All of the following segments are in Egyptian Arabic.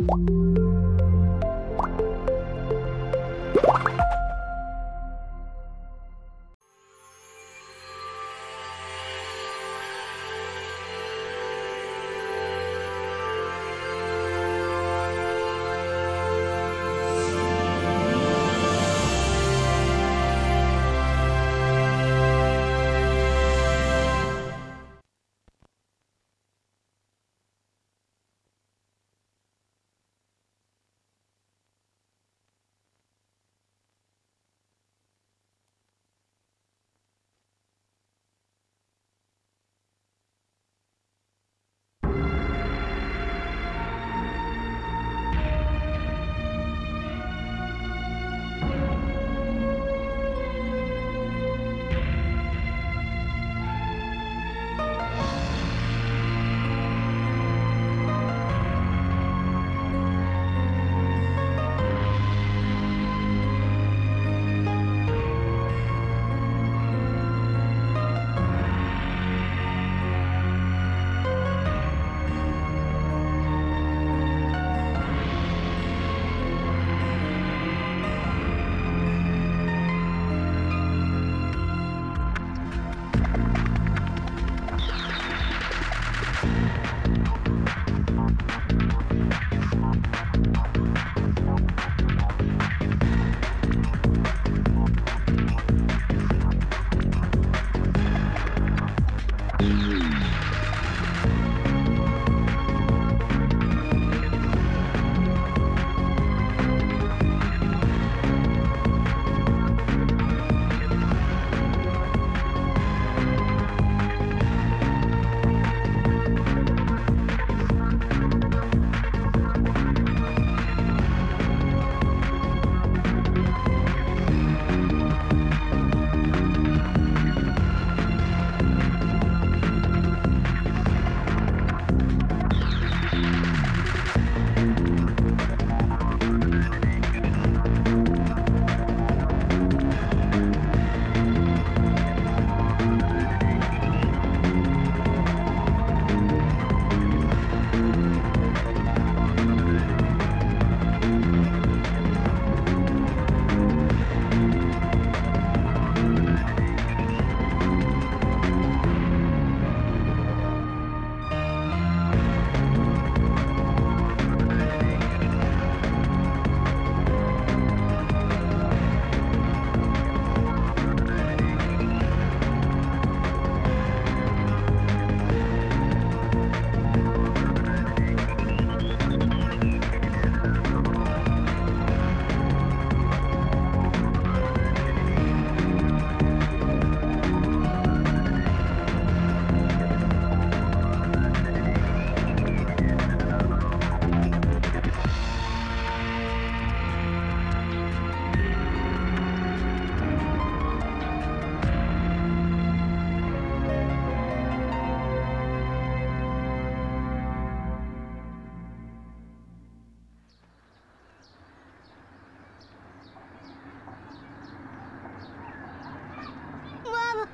ماما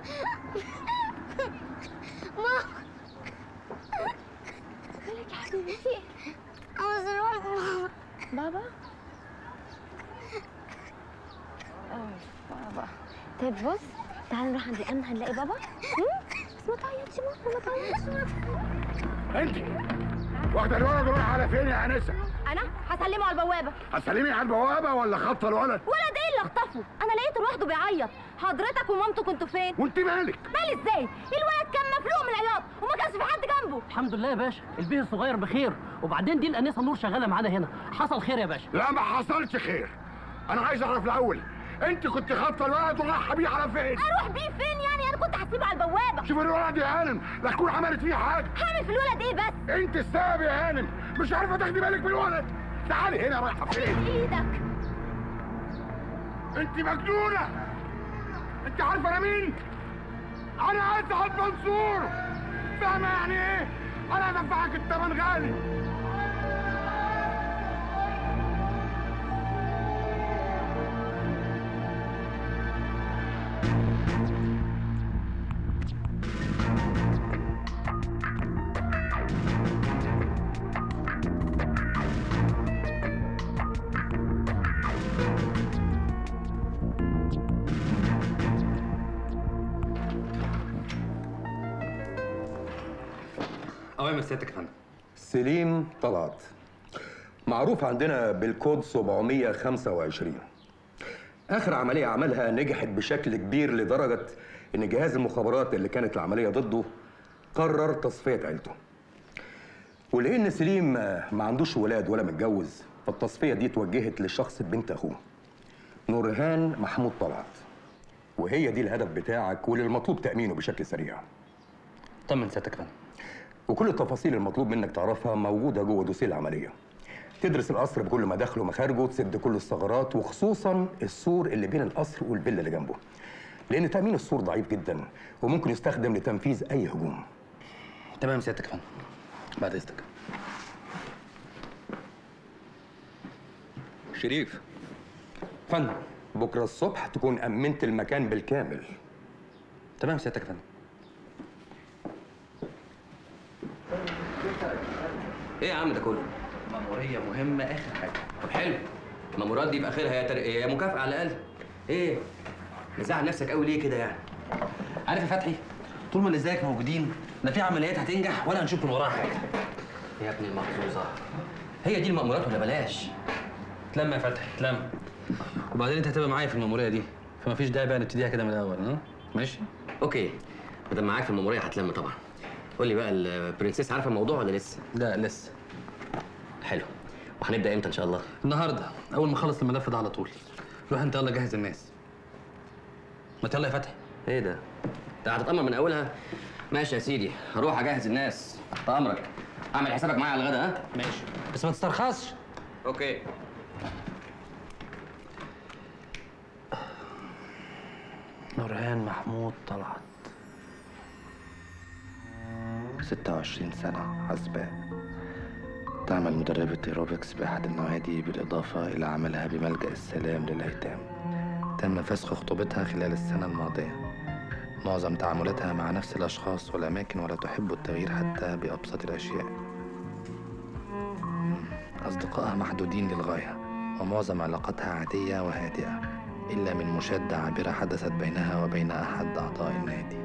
ماما مالك يا حبيبتي عاوز اروح ماما بابا اه بابا طيب بص تعالى نروح عند الامن هنلاقي بابا هم؟ بس ما تعيطش ماما ما تعيطش انت واخده الولد ورايحه على فين يا انسه؟ انا هسلمه على البوابه هتسلمي على البوابه ولا خاطفه الولد؟ ولد ايه اللي اخطفه انا لقيته لوحده بيعيط حضرتك ومامته كنتوا فين وانت مالك؟ مالي ازاي الولد كان مفلوق من العياط وما كانش في حد جنبه الحمد لله يا باشا البيه الصغير بخير وبعدين دي الانسه نور شغاله معانا هنا حصل خير يا باشا لا ما حصلش خير انا عايز اعرف الاول انت كنت خاطفه الولد ورايحه بيه على فين؟ اروح بيه فين يعني انا كنت هسيبه على البوابه شوف الولد يا هانم لا تكون عملت فيه حاجه هعمل في الولد ايه بس انت السبب يا هانم مش عارفه تاخدي بالك من الولد تعالي هنا رايحه فين؟ ايدك انت مجنونه انت عارفه انا مين؟ انا اسعد منصور فاهمه يعني ايه؟ انا هدفعك الثمن غالي اوامر سيادتك يا فندم سليم طلعت معروف عندنا بالكود 725 آخر عملية عملها نجحت بشكل كبير لدرجة إن جهاز المخابرات اللي كانت العملية ضده قرر تصفية عيلته ولأن سليم ما عندوش ولاد ولا متجوز فالتصفية دي اتوجهت لشخص بنت أخوه نورهان محمود طلعت وهي دي الهدف بتاعك واللي المطلوب تأمينه بشكل سريع طمن سيادتك يا فندم وكل التفاصيل المطلوب منك تعرفها موجودة جوه دوسيه العملية تدرس القصر بكل مداخله ومخارجه تسد كل الثغرات وخصوصا السور اللي بين القصر والفيلا اللي جنبه لأن تأمين السور ضعيف جدا وممكن يستخدم لتنفيذ أي هجوم تمام سيادتك يا فندم بعد اذنك شريف فندم بكرة الصبح تكون أمنت المكان بالكامل تمام سيادتك يا فندم ايه يا عم ده كله؟ مأمورية مهمة آخر حاجة طب حلو المامورات دي باخرها يا تر... يا مكافأة على الأقل ايه؟ مزعل نفسك قوي ليه كده يعني؟ عارف يا فتحي طول ما اللي زيك موجودين لا في عمليات هتنجح ولا هنشوف من وراها حاجة يا ابني المحظوظة هي دي المأمورات ولا بلاش؟ تلم يا فتحي تلم وبعدين انت هتبقى معايا في المأمورية دي فما فيش داعي بقى نبتديها كده من الأول ها ماشي اوكي ما دام معاك في المأمورية هتلم طبعا قول لي بقى البرنسيس عارفة الموضوع ولا لسه؟ لا لسه حلو وهنبدأ امتى إن شاء الله؟ النهارده أول ما أخلص الملف ده على طول روح أنت يلا جهز الناس ما يلا يا فتحي ايه ده؟ انت هتتأمر من أولها؟ ماشي يا سيدي هروح أجهز الناس تحت أمرك اعمل حسابك معايا على الغدا ها؟ ماشي بس ما تسترخصش اوكي نورهان محمود طلعت 26 سنة عزباء تعمل مدربة ايروبكس بأحد النوادي بالإضافة إلى عملها بملجأ السلام للأيتام تم فسخ خطوبتها خلال السنة الماضية معظم تعاملاتها مع نفس الأشخاص والأماكن ولا تحب التغيير حتى بأبسط الأشياء أصدقائها محدودين للغاية ومعظم علاقاتها عادية وهادئة إلا من مشادة عابرة حدثت بينها وبين أحد أعضاء النادي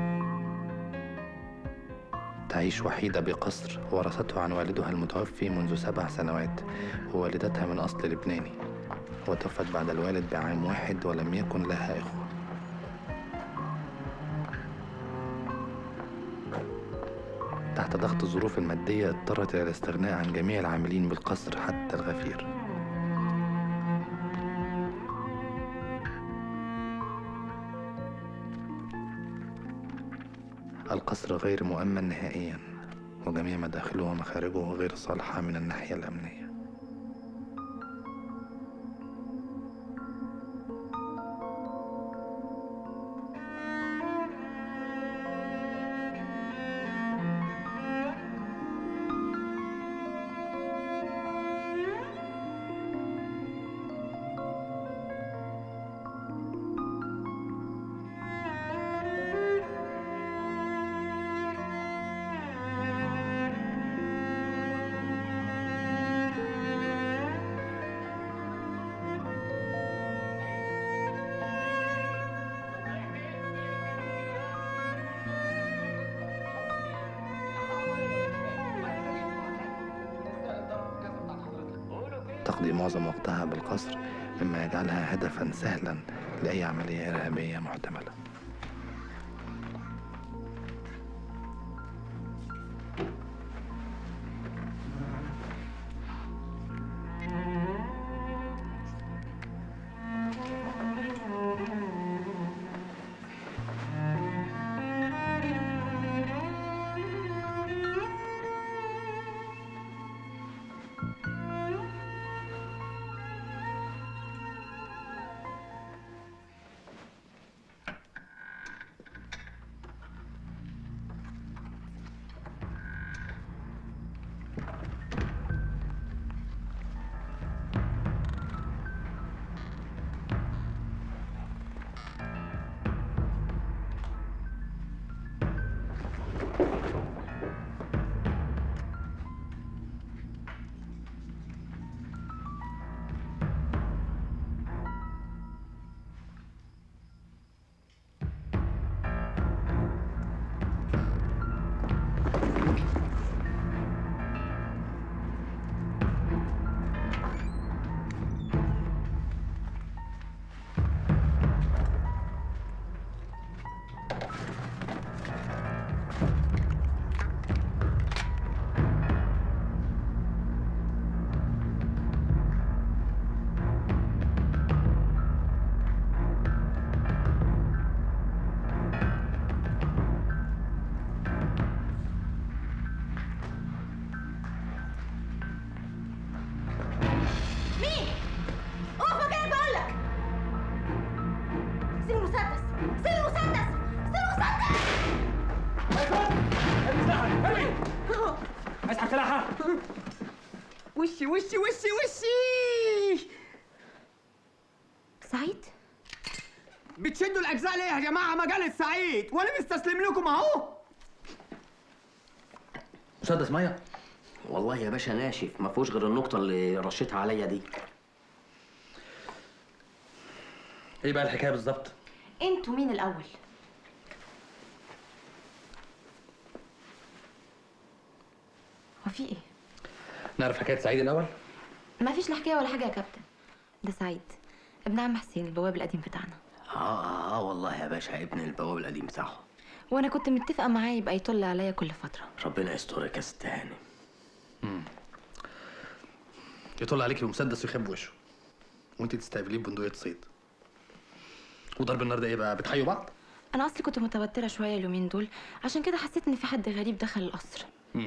تعيش وحيدة بقصر ورثته عن والدها المتوفي منذ سبع سنوات ووالدتها من أصل لبناني وتوفت بعد الوالد بعام واحد ولم يكن لها إخوة تحت ضغط الظروف المادية اضطرت إلى الاستغناء عن جميع العاملين بالقصر حتى الغفير القصر غير مؤمن نهائيا وجميع مداخله ومخارجه غير صالحة من الناحية الأمنية تقضي معظم وقتها بالقصر مما يجعلها هدفا سهلا لأي عملية إرهابية محتملة وشي وشي وشي وشي سعيد بتشدوا الاجزاء ليه يا جماعه مجال سعيد وانا مستسلم لكم اهو مسدس ميه والله يا باشا ناشف ما فيهوش غير النقطه اللي رشيتها عليا دي ايه بقى الحكايه بالظبط انتوا مين الاول هو في ايه نعرف حكايه سعيد الاول ما فيش لا حكايه ولا حاجه يا كابتن ده سعيد ابن عم حسين البواب القديم بتاعنا اه اه اه والله يا باشا ابن البواب القديم بتاعه وانا كنت متفقه معاه يبقى يطل عليا كل فتره ربنا يسترك يا ست هانم يطل عليكي بمسدس ويخبي وشه وانت تستقبليه ببندقيه صيد وضرب النار ده ايه بقى بتحيوا بعض انا اصلي كنت متوتره شويه اليومين دول عشان كده حسيت ان في حد غريب دخل القصر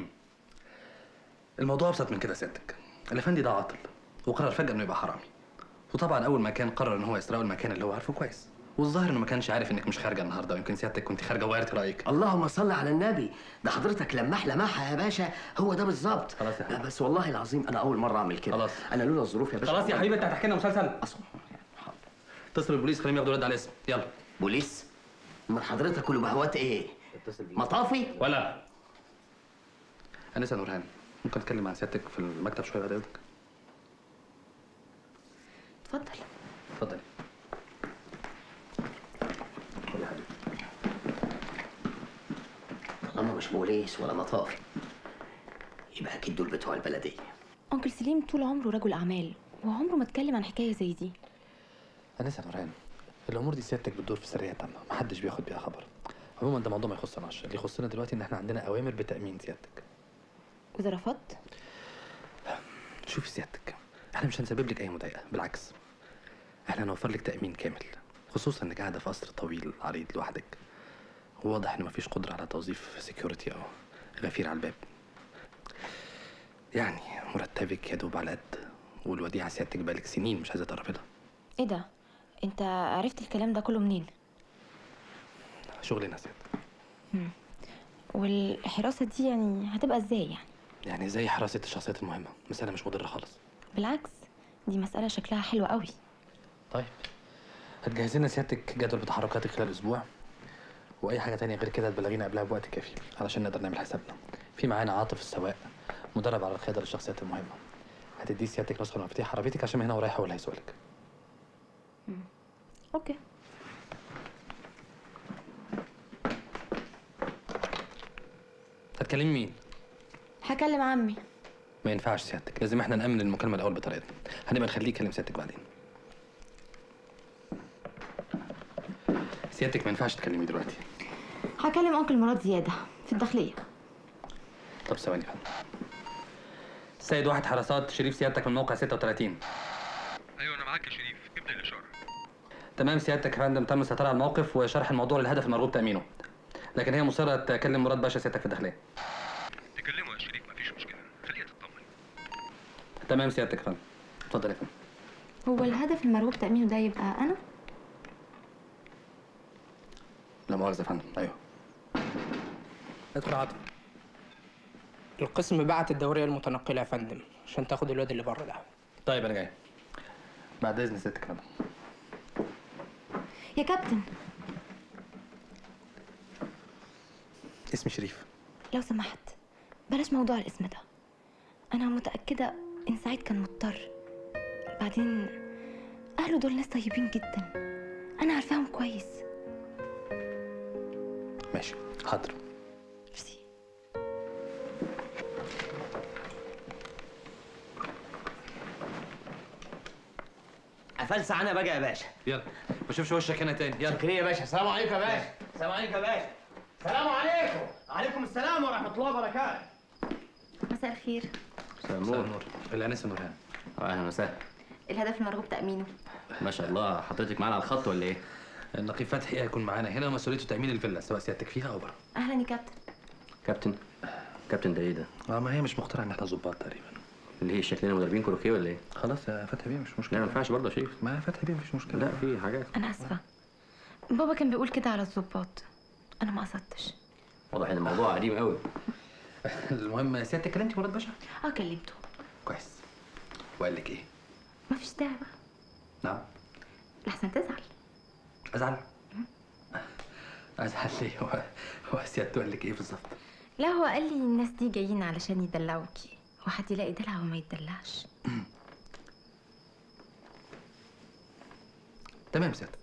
الموضوع ابسط من كده سيادتك الافندي ده عاطل وقرر فجاه انه يبقى حرامي وطبعا اول ما كان قرر ان هو يسرقه المكان اللي هو عارفه كويس والظاهر انه ما كانش عارف انك مش خارجه النهارده ويمكن سيادتك كنت خارجه وغيرت رايك اللهم صل على النبي ده حضرتك لمح لمحها يا باشا هو ده بالظبط خلاص يا حبيبي. بس والله العظيم انا اول مره اعمل كده خلاص. انا لولا الظروف يا باشا خلاص يا حبيبي انت هتحكي لنا مسلسل أصلا. اتصل بالبوليس خليهم ياخدوا رد على الاسم يلا بوليس من حضرتك كل بهوات ايه مطافي ولا انسه نورهان ممكن اتكلم مع سيادتك في المكتب شويه بعد اذنك اتفضل اتفضلي طالما مش بوليس ولا مطافي يبقى اكيد دول بتوع البلديه انكل سليم طول عمره رجل اعمال وعمره ما اتكلم عن حكايه زي دي انسه نورهان الامور دي سيادتك بتدور في سريه تامه محدش بياخد بيها خبر عموما ده موضوع ما يخصناش اللي يخصنا دلوقتي ان احنا عندنا اوامر بتامين سيادتك واذا رفضت شوفي سيادتك احنا مش هنسبب لك اي مضايقه بالعكس احنا هنوفر لك تامين كامل خصوصا انك قاعده في قصر طويل عريض لوحدك وواضح ان مفيش قدره على توظيف سكيورتي او غفير على الباب يعني مرتبك يا دوب على قد والوديعه سيادتك بقالك سنين مش عايزه تقربي لها ايه ده انت عرفت الكلام ده كله منين شغلنا سيادتك والحراسه دي يعني هتبقى ازاي يعني يعني زي حراسه الشخصيات المهمه مساله مش مضره خالص بالعكس دي مساله شكلها حلو قوي طيب هتجهزي لنا سيادتك جدول بتحركاتك خلال اسبوع واي حاجه تانية غير كده تبلغينا قبلها بوقت كافي علشان نقدر نعمل حسابنا في معانا عاطف السواق مدرب على القياده للشخصيات المهمه هتدي سيادتك نسخه من مفاتيح عربيتك عشان من هنا ورايح هو اللي هيسوقلك اوكي هتكلمي مين هكلم عمي ما ينفعش سيادتك لازم احنا نامن المكالمه الاول بطريقتنا هنبقى نخليه يكلم سيادتك بعدين سيادتك ما ينفعش تكلمي دلوقتي هكلم انكل مراد زياده في الداخليه طب ثواني بقى سيد واحد حراسات شريف سيادتك من موقع 36 ايوه انا معاك يا شريف ابدا الاشاره تمام سيادتك يا فندم تم السيطرة على الموقف وشرح الموضوع للهدف المرغوب تأمينه لكن هي مصرة تكلم مراد باشا سيادتك في الداخلية تكلمه يا شريف مفيش مشكله خليها تطمن تمام سيادتك يا فندم اتفضل يا فندم هو الهدف المرغوب تامينه ده يبقى انا لا مؤاخذة يا فندم ايوه ادخل عاطف القسم بعت الدورية المتنقلة يا فندم عشان تاخد الواد اللي بره ده طيب انا جاي بعد اذن سيادتك يا فندم يا كابتن اسمي شريف لو سمحت بلاش موضوع الاسم ده انا متاكده ان سعيد كان مضطر بعدين اهله دول ناس طيبين جدا انا عارفاهم كويس ماشي حاضر ميرسي قفلت انا بقى يا باشا يلا ما اشوفش وشك هنا تاني يلا شكرا يا باشا السلام عليكم يا باشا السلام عليكم يا باشا السلام عليكم وعليكم السلام ورحمه الله وبركاته مساء الخير مساء مساء النور الانسه نورهان اهلا وسهلا الهدف المرغوب تامينه ما شاء الله حضرتك معانا على الخط ولا ايه؟ النقيب فتحي هيكون معانا هنا ومسؤوليته تامين الفيلا سواء سيادتك فيها او بره اهلا يا كابتن كابتن كابتن ده ايه ده؟ اه ما هي مش مقتنعه ان احنا ظباط تقريبا اللي هي شكلنا مدربين كروكيه ولا ايه؟ خلاص يا فتحي بيه مش لا مشكله ما ينفعش برضه يا شريف ما فتحي بيه مش مشكله لا في حاجات انا اسفه بابا كان بيقول كده على الظباط انا ما قصدتش واضح ان الموضوع قديم قوي المهم سيادتك كلمتي مراد باشا اه كلمته كويس وقال لك ايه مفيش داعي بقى نعم لحسن تزعل ازعل ازعل ليه هو هو سيادته قال لك ايه بالظبط لا هو قال لي الناس دي جايين علشان يدلعوكي وحد يلاقي دلع وما يتدلعش تمام سيادتك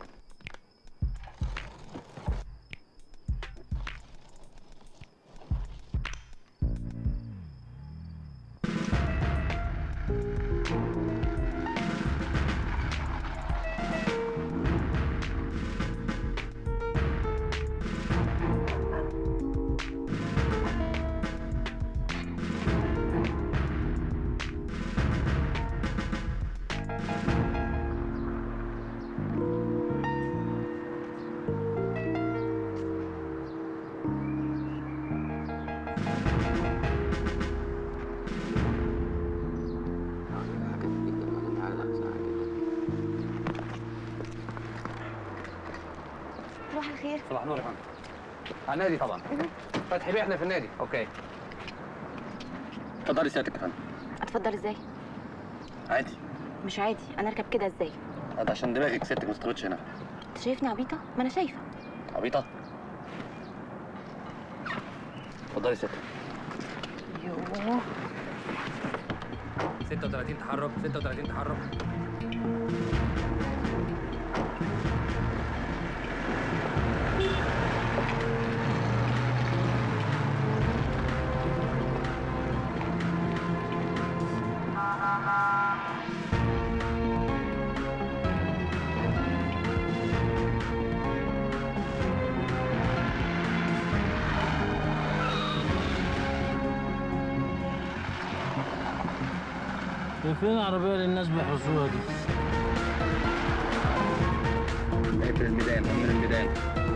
صباح الخير صباح النور يا فندم على النادي طبعا فتحي بيه احنا في النادي اوكي اتفضلي سيادتك يا فندم اتفضل ازاي عادي مش عادي انا اركب كده ازاي ده عشان دماغك سيادتك ما تستوعبش هنا انت شايفني عبيطه ما انا شايفه عبيطه اتفضلي سيادتك يوه 36 تحرك 36 تحرك فين العربية اللي الناس بيحوسوها دي؟ اقفل الميدان امن الميدان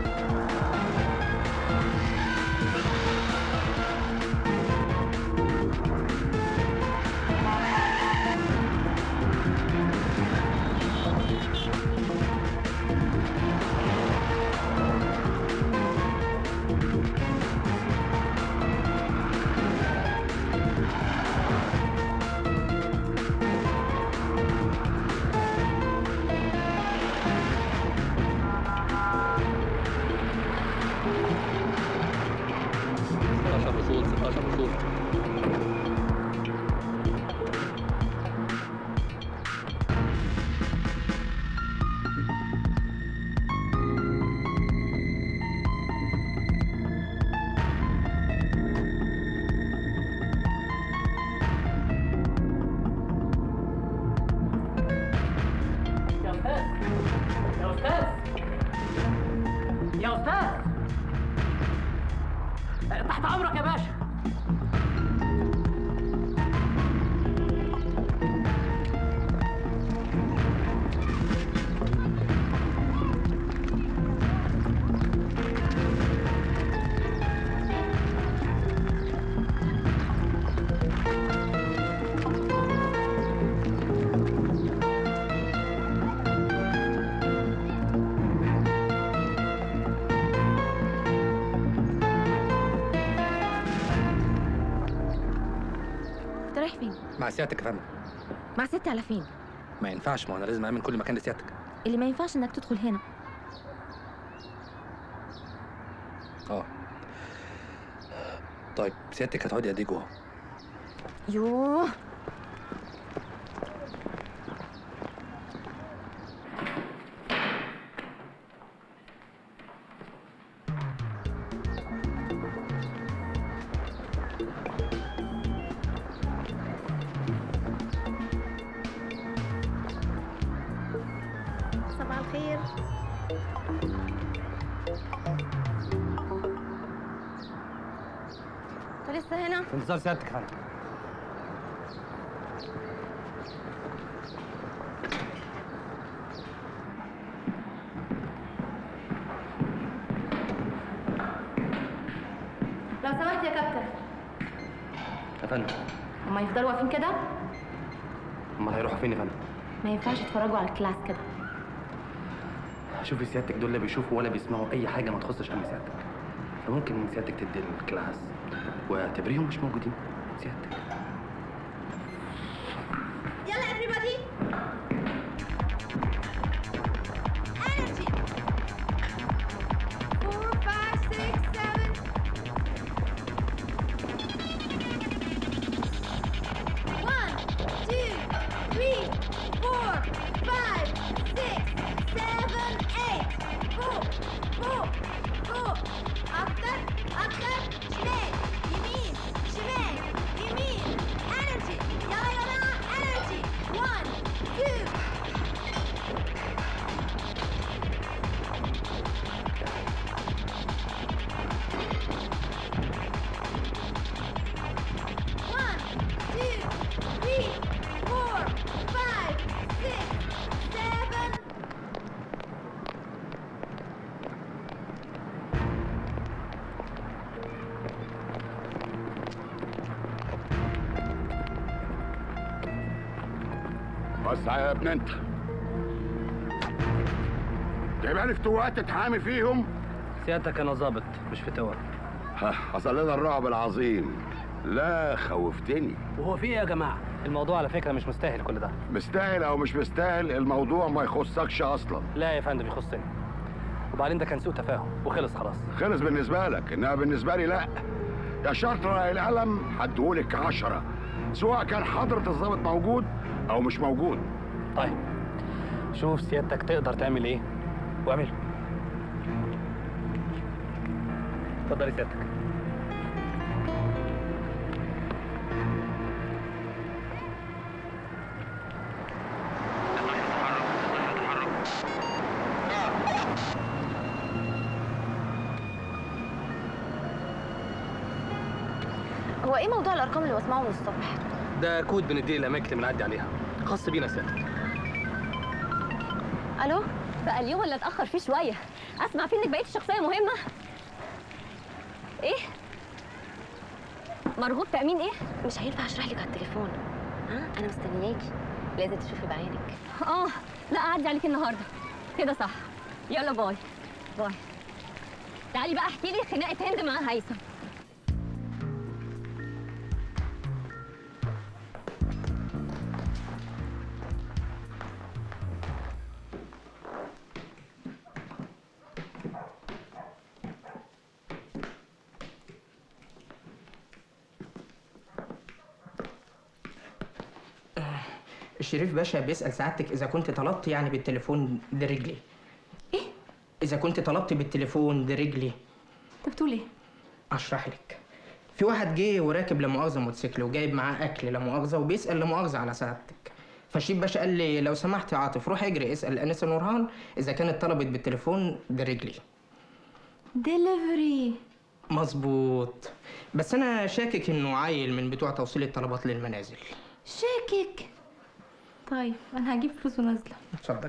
ستاشر وصول ستاشر وصول يا أستاذ يا أستاذ يا أستاذ تحت أمرك يا باشا انت رايح فين مع سيادتك يا فندم مع ست على فين ما ينفعش ما انا لازم امن كل مكان لسيادتك اللي ما ينفعش انك تدخل هنا اه طيب سيادتك هتقعدي قد ايه جوه يوه صباح الخير انت لسه هنا في انتظار سيادتك يا فندم لو سمحت يا كابتن يا فندم هما يفضلوا واقفين كده امال هيروحوا فين يا فندم ما ينفعش يتفرجوا على الكلاس كده شوفي سيادتك دول لا بيشوفوا ولا بيسمعوا اي حاجه ما تخصش امن سيادتك فممكن سيادتك تدي الكلاس واعتبريهم مش موجودين سيادتك يلا يا وسع يا ابن انت جايبها لي فتوات تتحامي فيهم سيادتك انا ظابط مش فتوى ها حصل لنا الرعب العظيم لا خوفتني وهو في ايه يا جماعه الموضوع على فكره مش مستاهل كل ده مستاهل او مش مستاهل الموضوع ما يخصكش اصلا لا يا فندم يخصني وبعدين ده كان سوء تفاهم وخلص خلاص خلص بالنسبه لك انها بالنسبه لي لا يا شرطة القلم هديهولك عشرة سواء كان حضرة الضابط موجود او مش موجود طيب شوف سيادتك تقدر تعمل ايه واعمله اتفضلي سيادتك هو ايه موضوع الارقام اللي بسمعه من الصبح ده كود بنديه الاماكن اللي بنعدي عليها خاص بينا سيادتك الو بقى اليوم اللي اتاخر فيه شويه اسمع فيه انك بقيتي شخصيه مهمه ايه مرغوب تامين ايه مش هينفع اشرح لك على التليفون ها انا مستنياكي لازم تشوفي بعينك اه لا اعدي عليك النهارده كده صح يلا باي باي تعالي بقى احكي لي خناقه هند مع هيثم الشريف باشا بيسأل سعادتك إذا كنت طلبت يعني بالتليفون برجلي إيه؟ إذا كنت طلبت بالتليفون برجلي انت بتقول ايه أشرح لك في واحد جه وراكب لا مؤاخذة موتوسيكل وجايب معاه أكل لا مؤاخذة وبيسأل لا مؤاخذة على سعادتك فالشيف باشا قال لي لو سمحت يا عاطف روح اجري اسأل أنسة نورهان إذا كانت طلبت بالتليفون برجلي ديليفري مظبوط بس أنا شاكك إنه عيل من بتوع توصيل الطلبات للمنازل شاكك طيب انا هجيب فلوس ونازله اتفضل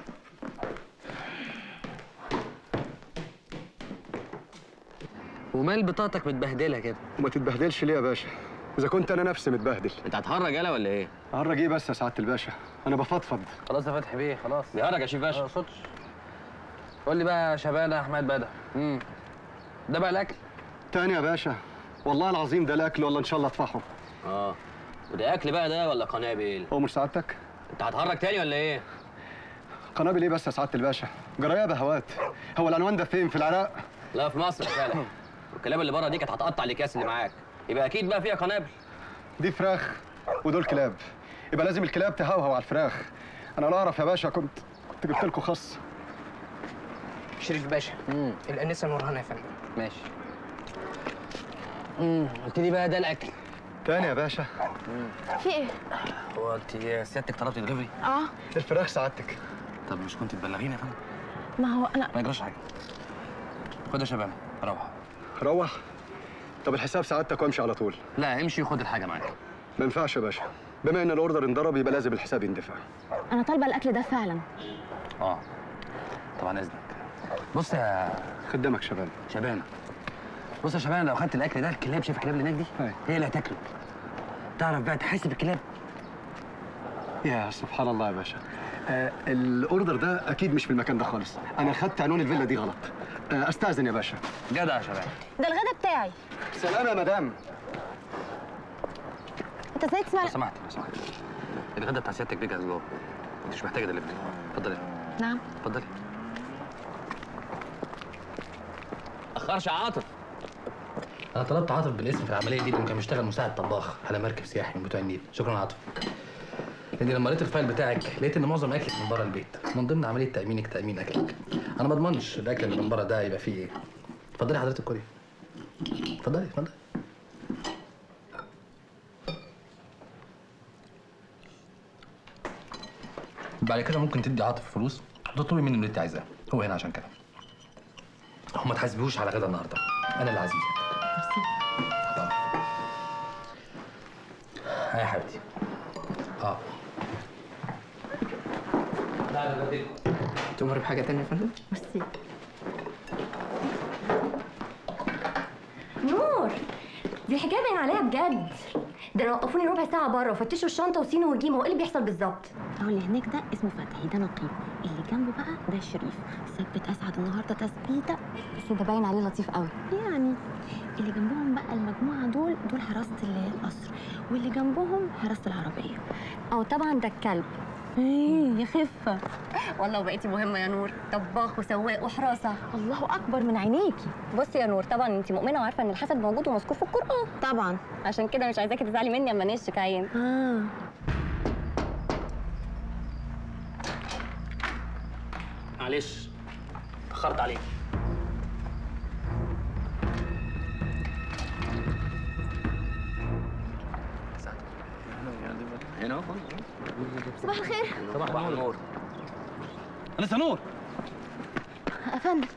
ومال بطاقتك متبهدله كده وما تتبهدلش ليه يا باشا اذا كنت انا نفسي متبهدل انت هتهرج يالا ولا ايه هرج ايه بس يا سعاده الباشا انا بفضفض خلاص يا فتحي بيه خلاص بيهرج يا شيف باشا ما صوتش قول لي بقى يا شبانه احمد بدر امم ده بقى الاكل تاني يا باشا والله العظيم ده الاكل ولا ان شاء الله اطفحه اه وده اكل بقى ده ولا قنابل هو مش سعادتك انت هتهرج تاني ولا ايه قنابل ايه بس يا سعاده الباشا جرايه بهوات هو العنوان ده فين في العراق لا في مصر فعلا والكلاب اللي بره دي كانت هتقطع الاكياس اللي معاك يبقى اكيد بقى فيها قنابل دي فراخ ودول كلاب يبقى لازم الكلاب تهوهو على الفراخ انا لا اعرف يا باشا كنت كنت جبت لكم خص شريف باشا الأنسة نورهان يا فندم ماشي امم قلت لي بقى ده الاكل تاني يا باشا في ايه هو انت سيادتك طلبتي دليفري اه الفراخ سعادتك طب مش كنت تبلغيني يا فندم ما هو انا ما يجراش حاجه خد يا شباب روح روح طب الحساب سعادتك وامشي على طول لا امشي وخد الحاجه معاك ما ينفعش يا باشا بما ان الاوردر انضرب يبقى لازم الحساب يندفع انا طالبه الاكل ده فعلا اه طبعا اذنك بص يا خدامك شباب شبانه بص يا شبانه لو خدت الاكل ده الكلاب شايف الكلاب اللي هناك دي أيوة. هي اللي هتاكله تعرف بقى تحاسب الكلاب يا سبحان الله يا باشا آه الاوردر ده اكيد مش في المكان ده خالص انا خدت عنوان الفيلا دي غلط آه استاذن يا باشا جدع يا شباب ده الغدا بتاعي سلام يا مدام انت ازاي تسمع لو سمحت لو سمحت الغدا بتاع سيادتك بيجهز جوه انت مش محتاجه دليفري اتفضلي نعم اتفضلي اخرش يا عاطف انا طلبت عاطف بالاسم في العمليه دي لانه كان بيشتغل مساعد طباخ على مركب سياحي من بتوع النيل شكرا يا عاطف لاني لما قريت الفايل بتاعك لقيت ان معظم اكلك من بره البيت من ضمن عمليه تامينك تامين اكلك انا ما اضمنش الاكل اللي من بره ده يبقى فيه ايه اتفضلي حضرتك كوري اتفضلي اتفضلي بعد كده ممكن تدي عاطف فلوس وتطلبي منه اللي انت عايزاه هو هنا عشان كده هم ما تحاسبيهوش على غدا النهارده انا اللي عزيزه ها يا حبيبتي اه لا لا لا تؤمر بحاجة تانية يا فندم؟ ميرسي نور دي الحكايه باين عليها بجد ده انا وقفوني ربع ساعه بره وفتشوا الشنطه وسينو وجيمه هو ايه اللي بيحصل بالظبط اهو اللي هناك ده اسمه فتحي ده نقيب اللي جنبه بقى ده شريف ثبت اسعد النهارده تثبيته بس ده باين عليه لطيف قوي يعني اللي جنبهم بقى المجموعه دول دول حراسه ال- القصر واللي جنبهم حراسه العربيه او طبعا ده الكلب ايه يا خفه والله بقيتي مهمه يا نور طباخ وسواق وحراسه الله اكبر من عينيكي بصي يا نور طبعا انت مؤمنه وعارفه ان الحسد موجود ومذكور في القران طبعا عشان كده مش عايزاكي تزعلي مني اما نشك عين اه معلش اتاخرت عليك هنا اهو صباح الخير صباح النور انا سنور افندم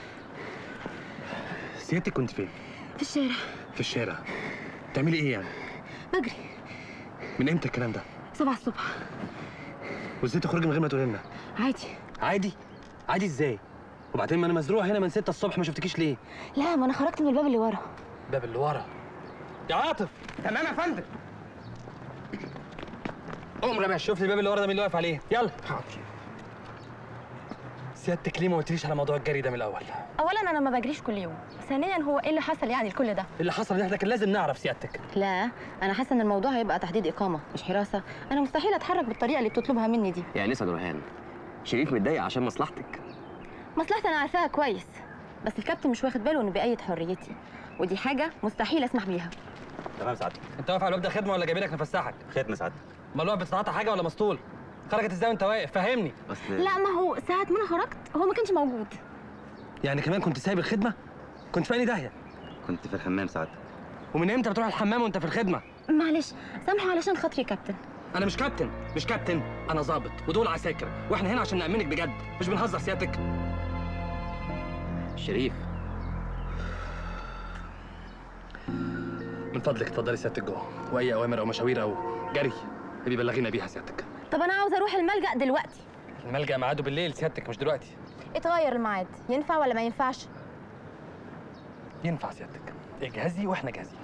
سيادتك كنت فين؟ في الشارع في الشارع بتعملي ايه يعني؟ بجري من امتى الكلام ده؟ سبعة الصبح وازاي تخرجي من غير ما تقولي لنا؟ عادي عادي؟ عادي ازاي؟ وبعدين ما انا مزروع هنا من 6 الصبح ما شفتكيش ليه؟ لا ما انا خرجت من الباب اللي ورا باب اللي ورا يا عاطف تمام يا فندم قوم يا باشا شوف لي الباب اللي ورا ده مين اللي واقف عليه يلا حاضر سيادتك ليه ما قلتليش على موضوع الجري ده من الاول؟ اولا انا ما بجريش كل يوم ثانيا هو ايه اللي حصل يعني لكل ده اللي حصل ان احنا كان لازم نعرف سيادتك لا انا حاسه ان الموضوع هيبقى تحديد اقامه مش حراسه انا مستحيل اتحرك بالطريقه اللي بتطلبها مني دي يا انسه نورهان شريف متضايق عشان مصلحتك مصلحتي انا عارفاها كويس بس الكابتن مش واخد باله انه بيأيد حريتي ودي حاجه مستحيل اسمح بيها تمام سعادتك انت واقف على الباب ده خدمه ولا جايبينك نفسحك خدمه سعادتك امال واقف بتتعاطى حاجه ولا مسطول خرجت ازاي وانت واقف فهمني اصل لا ما هو ساعه ما انا خرجت هو ما كانش موجود يعني كمان كنت سايب الخدمه؟ كنت في أنهي داهيه؟ كنت في الحمام سعادتك ومن امتى بتروح الحمام وانت في الخدمه؟ معلش سامحه علشان خاطري يا كابتن انا مش كابتن مش كابتن انا ظابط ودول عساكر واحنا هنا عشان نامنك بجد مش بنهزر سيادتك شريف من فضلك اتفضلي سيادتك جوه واي اوامر او مشاوير او جري بيبلغينا بيها سيادتك طب انا عاوزه اروح الملجأ دلوقتي الملجأ ميعاده بالليل سيادتك مش دلوقتي اتغير الميعاد ينفع ولا ما ينفعش ينفع سيادتك اجهزي واحنا جاهزين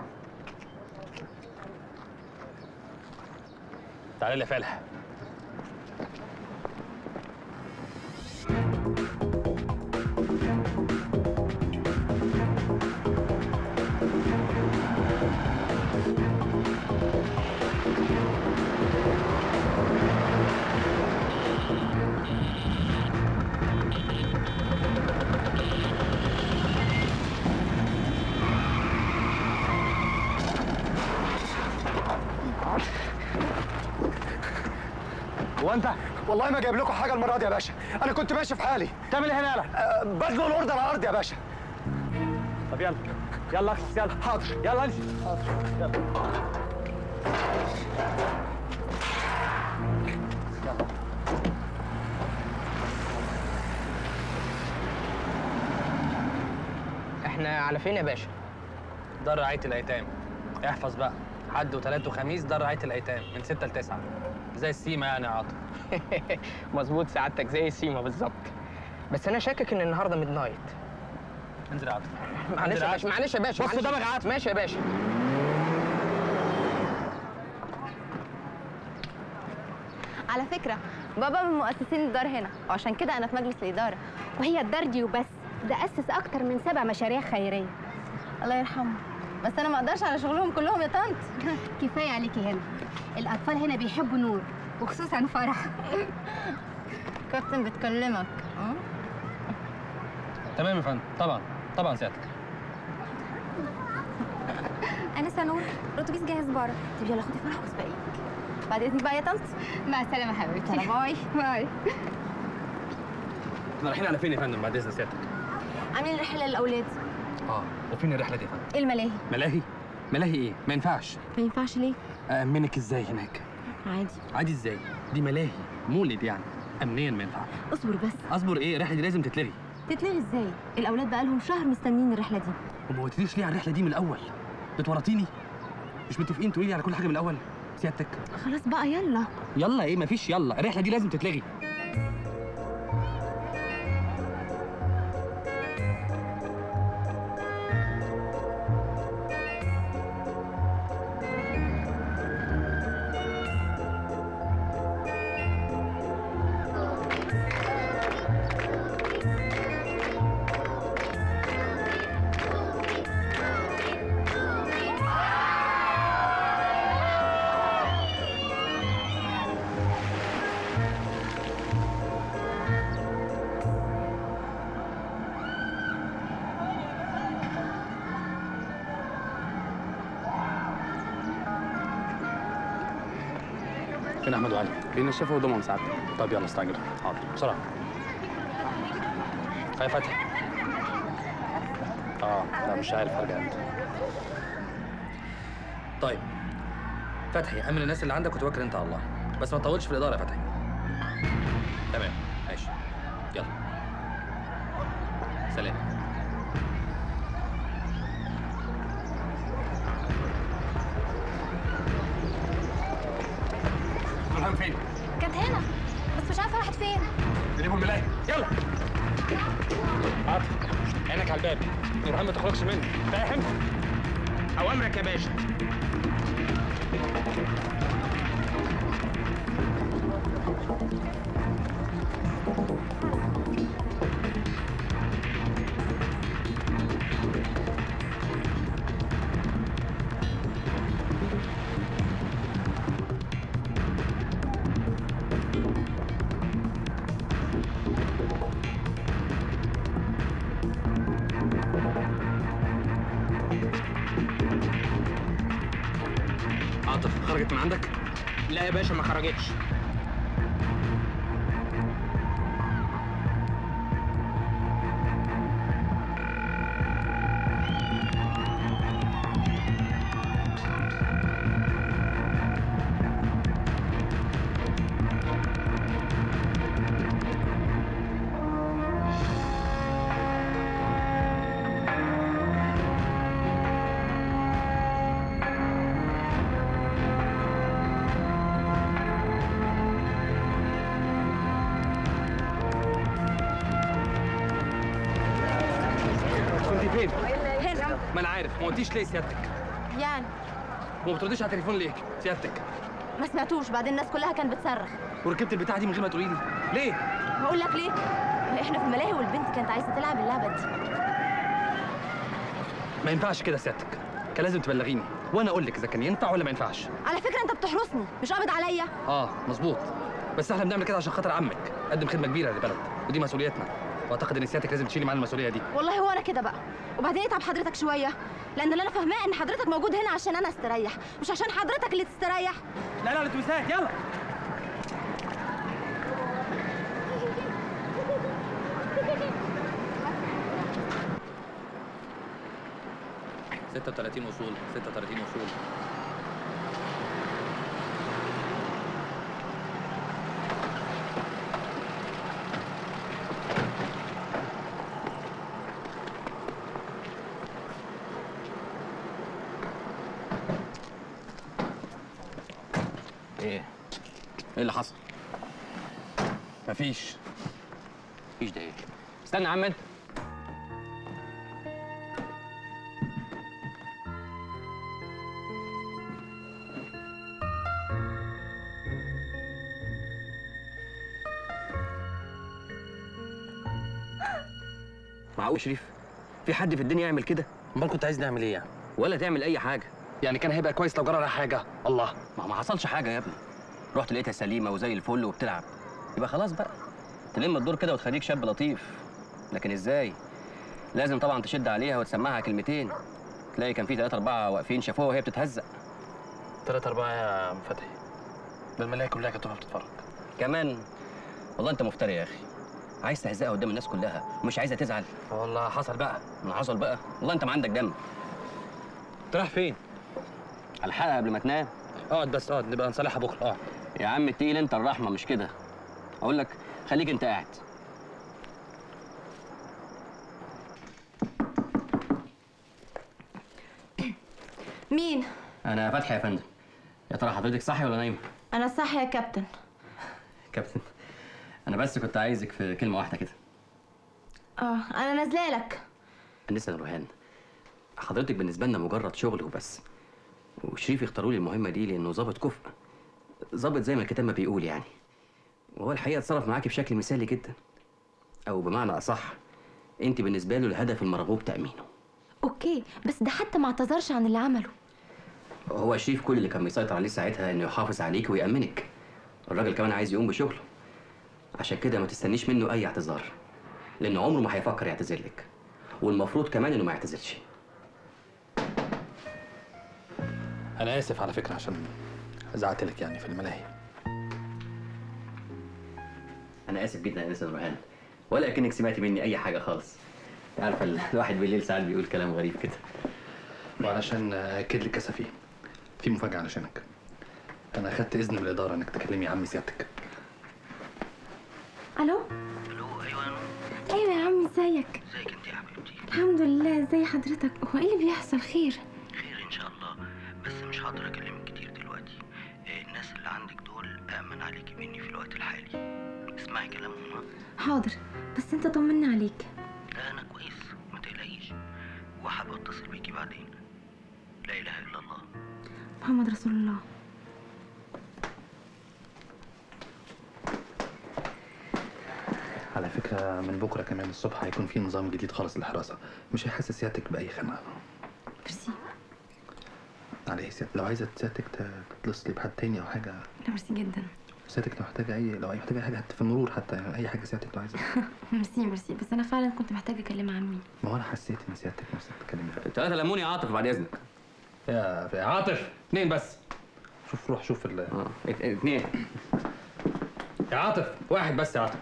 تعالى لي يا فالح هو انت والله ما جايب لكم حاجه المره دي يا باشا انا كنت ماشي في حالي تعمل ايه هنا يالا أه بزنق الاوردر على الارض يا باشا طب يلا يلا اخلص يلا حاضر يلا امشي يلا احنا على فين يا باشا دار رعايه الايتام احفظ بقى حد وثلاث وخميس دار رعايه الايتام من 6 ل 9 زي السيما يعني يا عاطف مظبوط سعادتك زي سيما بالظبط بس انا شاكك ان النهارده ميد نايت انزل يا عاطف معلش يا باشا معلش يا باشا بص معلش. قدامك عاطف. ماشي يا باشا على فكره بابا من مؤسسين الدار هنا وعشان كده انا في مجلس الاداره وهي الدار دي وبس ده أسس أكتر من سبع مشاريع خيرية الله يرحمه بس انا ما اقدرش على شغلهم كلهم يا طنط كفاية عليكي هنا الأطفال هنا بيحبوا نور وخصوصا فرح كابتن بتكلمك اه تمام يا فندم طبعا طبعا سيادتك أنا نور الأتوبيس جاهز بره طب يلا خدي فرح واسبقيك بعد اذنك بقى يا طنط مع السلامة حبيبتي يلا باي باي احنا رايحين على فين يا فندم بعد اذن سيادتك عاملين رحله للاولاد اه وفين الرحله دي يا فندم ايه الملاهي ملاهي ملاهي ايه ما ينفعش ما ينفعش ليه أأمنك ازاي هناك عادي عادي ازاي دي ملاهي مولد يعني امنيا ما ينفعش اصبر بس اصبر ايه الرحله دي لازم تتلغي تتلغي ازاي الاولاد بقى لهم شهر مستنيين الرحله دي وما قلتليش ليه على الرحله دي من الاول بتورطيني مش متفقين تقولي لي على كل حاجه من الاول سيادتك خلاص بقى يلا يلا ايه مفيش يلا الرحله دي لازم تتلغي فين احمد وعلي؟ بينشفوا هدومهم سعادتك طب يلا استعجل حاضر بسرعه يا فتحي اه لا مش عارف هرجع امتى طيب فتحي امن الناس اللي عندك وتوكل انت على الله بس ما تطولش في الاداره يا فتحي تمام ماشي يلا سلام نورهان فين؟ كانت هنا بس مش عارفه راحت فين جيبوا الملاية يلا عاطف عينك على الباب نورهان ما تخرجش منه فاهم؟ اوامرك يا باشا عاطف خرجت من عندك؟ لا يا باشا ما خرجتش كنت فين؟ هنا ما انا عارف ما قلتيش ليه سيادتك يعني وما بترديش على التليفون ليه سيادتك ما سمعتوش بعدين الناس كلها كانت بتصرخ وركبت البتاعه دي من غير ما تقولي لي ليه هقول لك ليه احنا في الملاهي والبنت كانت عايزه تلعب اللعبه دي ما ينفعش كده سيادتك كان لازم تبلغيني وانا اقول لك اذا كان ينفع ولا ما ينفعش على فكره انت بتحرسني مش قابض عليا اه مظبوط بس احنا بنعمل كده عشان خاطر عمك قدم خدمه كبيره للبلد ودي مسؤوليتنا واعتقد ان سيادتك لازم تشيلي معانا المسؤوليه دي والله هو انا كده بقى وبعدين اتعب حضرتك شويه لان اللي انا فاهماه ان حضرتك موجود هنا عشان انا استريح مش عشان حضرتك اللي تستريح لا لا الاتوبيسات يلا ستة وتلاتين وصول ستة وتلاتين وصول ايه ايه اللي حصل مفيش مفيش ده ايه استنى يا عم انت معقول شريف في حد في الدنيا يعمل كده امال كنت عايز نعمل ايه يعني ولا تعمل اي حاجه يعني كان هيبقى كويس لو جرى لها حاجه الله ما ما حصلش حاجه يا ابني رحت لقيتها سليمه وزي الفل وبتلعب يبقى خلاص بقى تلم الدور كده وتخليك شاب لطيف لكن ازاي لازم طبعا تشد عليها وتسمعها كلمتين تلاقي كان في ثلاثة أربعة واقفين شافوها وهي بتتهزق تلاتة أربعة يا عم فتحي ده الملاهي كلها كانت واقفة بتتفرج كمان والله أنت مفتري يا أخي عايز تهزقها قدام الناس كلها ومش عايزها تزعل والله حصل بقى ما حصل بقى والله أنت ما عندك دم انت رايح فين؟ الحقها قبل ما تنام اقعد بس اقعد نبقى نصالحها بكره اقعد يا عم التقيل أنت الرحمة مش كده أقول لك خليك أنت قاعد مين أنا فتحي يا فندم يا ترى حضرتك صاحي ولا نايمة؟ انا صح يا كابتن كابتن أنا بس كنت عايزك في كلمة واحدة كده اه انا نازله لك أنسة نورهان حضرتك بالنسبة لنا مجرد شغل وبس وشريف اختاروا لي المهمة دي لأنه ظابط كفء ظابط زي ما الكتاب ما بيقول يعني وهو الحقيقة اتصرف معاكي بشكل مثالي جدا أو بمعنى أصح أنت بالنسبة له الهدف المرغوب تأمينه اوكي بس ده حتى ما اعتذرش عن اللي عمله هو شريف كل اللي كان بيسيطر عليه ساعتها إنه يحافظ عليك ويأمنك الراجل كمان عايز يقوم بشغله عشان كده ما تستنيش منه أي اعتذار لأنه عمره ما هيفكر يعتذر لك والمفروض كمان إنه ما يعتذرش أنا آسف على فكرة عشان زعقت لك يعني في الملاهي انا اسف جدا يا انسه نورهان ولا اكنك سمعتي مني اي حاجه خالص انت عارفه ال- الواحد بالليل ساعات بيقول كلام غريب كده وعلشان اكد لك يا سفيه في مفاجاه علشانك انا اخدت اذن من الاداره انك تكلمي عمي سيادتك الو الو ايوه انا ايوه يا عمي ازيك ازيك انت يا حبيبتي الحمد لله ازي حضرتك هو ايه اللي بيحصل خير خير ان شاء الله بس مش هقدر اكلمك كتير دلوقتي آه، الناس اللي عندك دول امن عليكي مني في الوقت الحالي اسمعي كلامهم ها؟ حاضر بس انت طمني عليك لا انا كويس ما تقلقيش وحابب اتصل بيكي بعدين لا اله الا الله محمد رسول الله على فكره من بكره كمان الصبح هيكون في نظام جديد خالص للحراسه مش هيحسس سيادتك باي خناقه ميرسي عليه سيادتك لو عايزه سيادتك تتصلي بحد تاني او حاجه لا ميرسي جدا سيادتك لو محتاجه اي لو محتاجه اي حاجه حتى في المرور حتى اي حاجه سيادتك لو عايزه ميرسي ميرسي بس انا فعلا كنت محتاجه اكلم عمي ما هو انا حسيت ان سيادتك نفسك تكلمي ثلاثة ليمون يا عاطف بعد اذنك يا يا عاطف اثنين بس شوف روح شوف ال اه اثنين يا عاطف واحد بس يا عاطف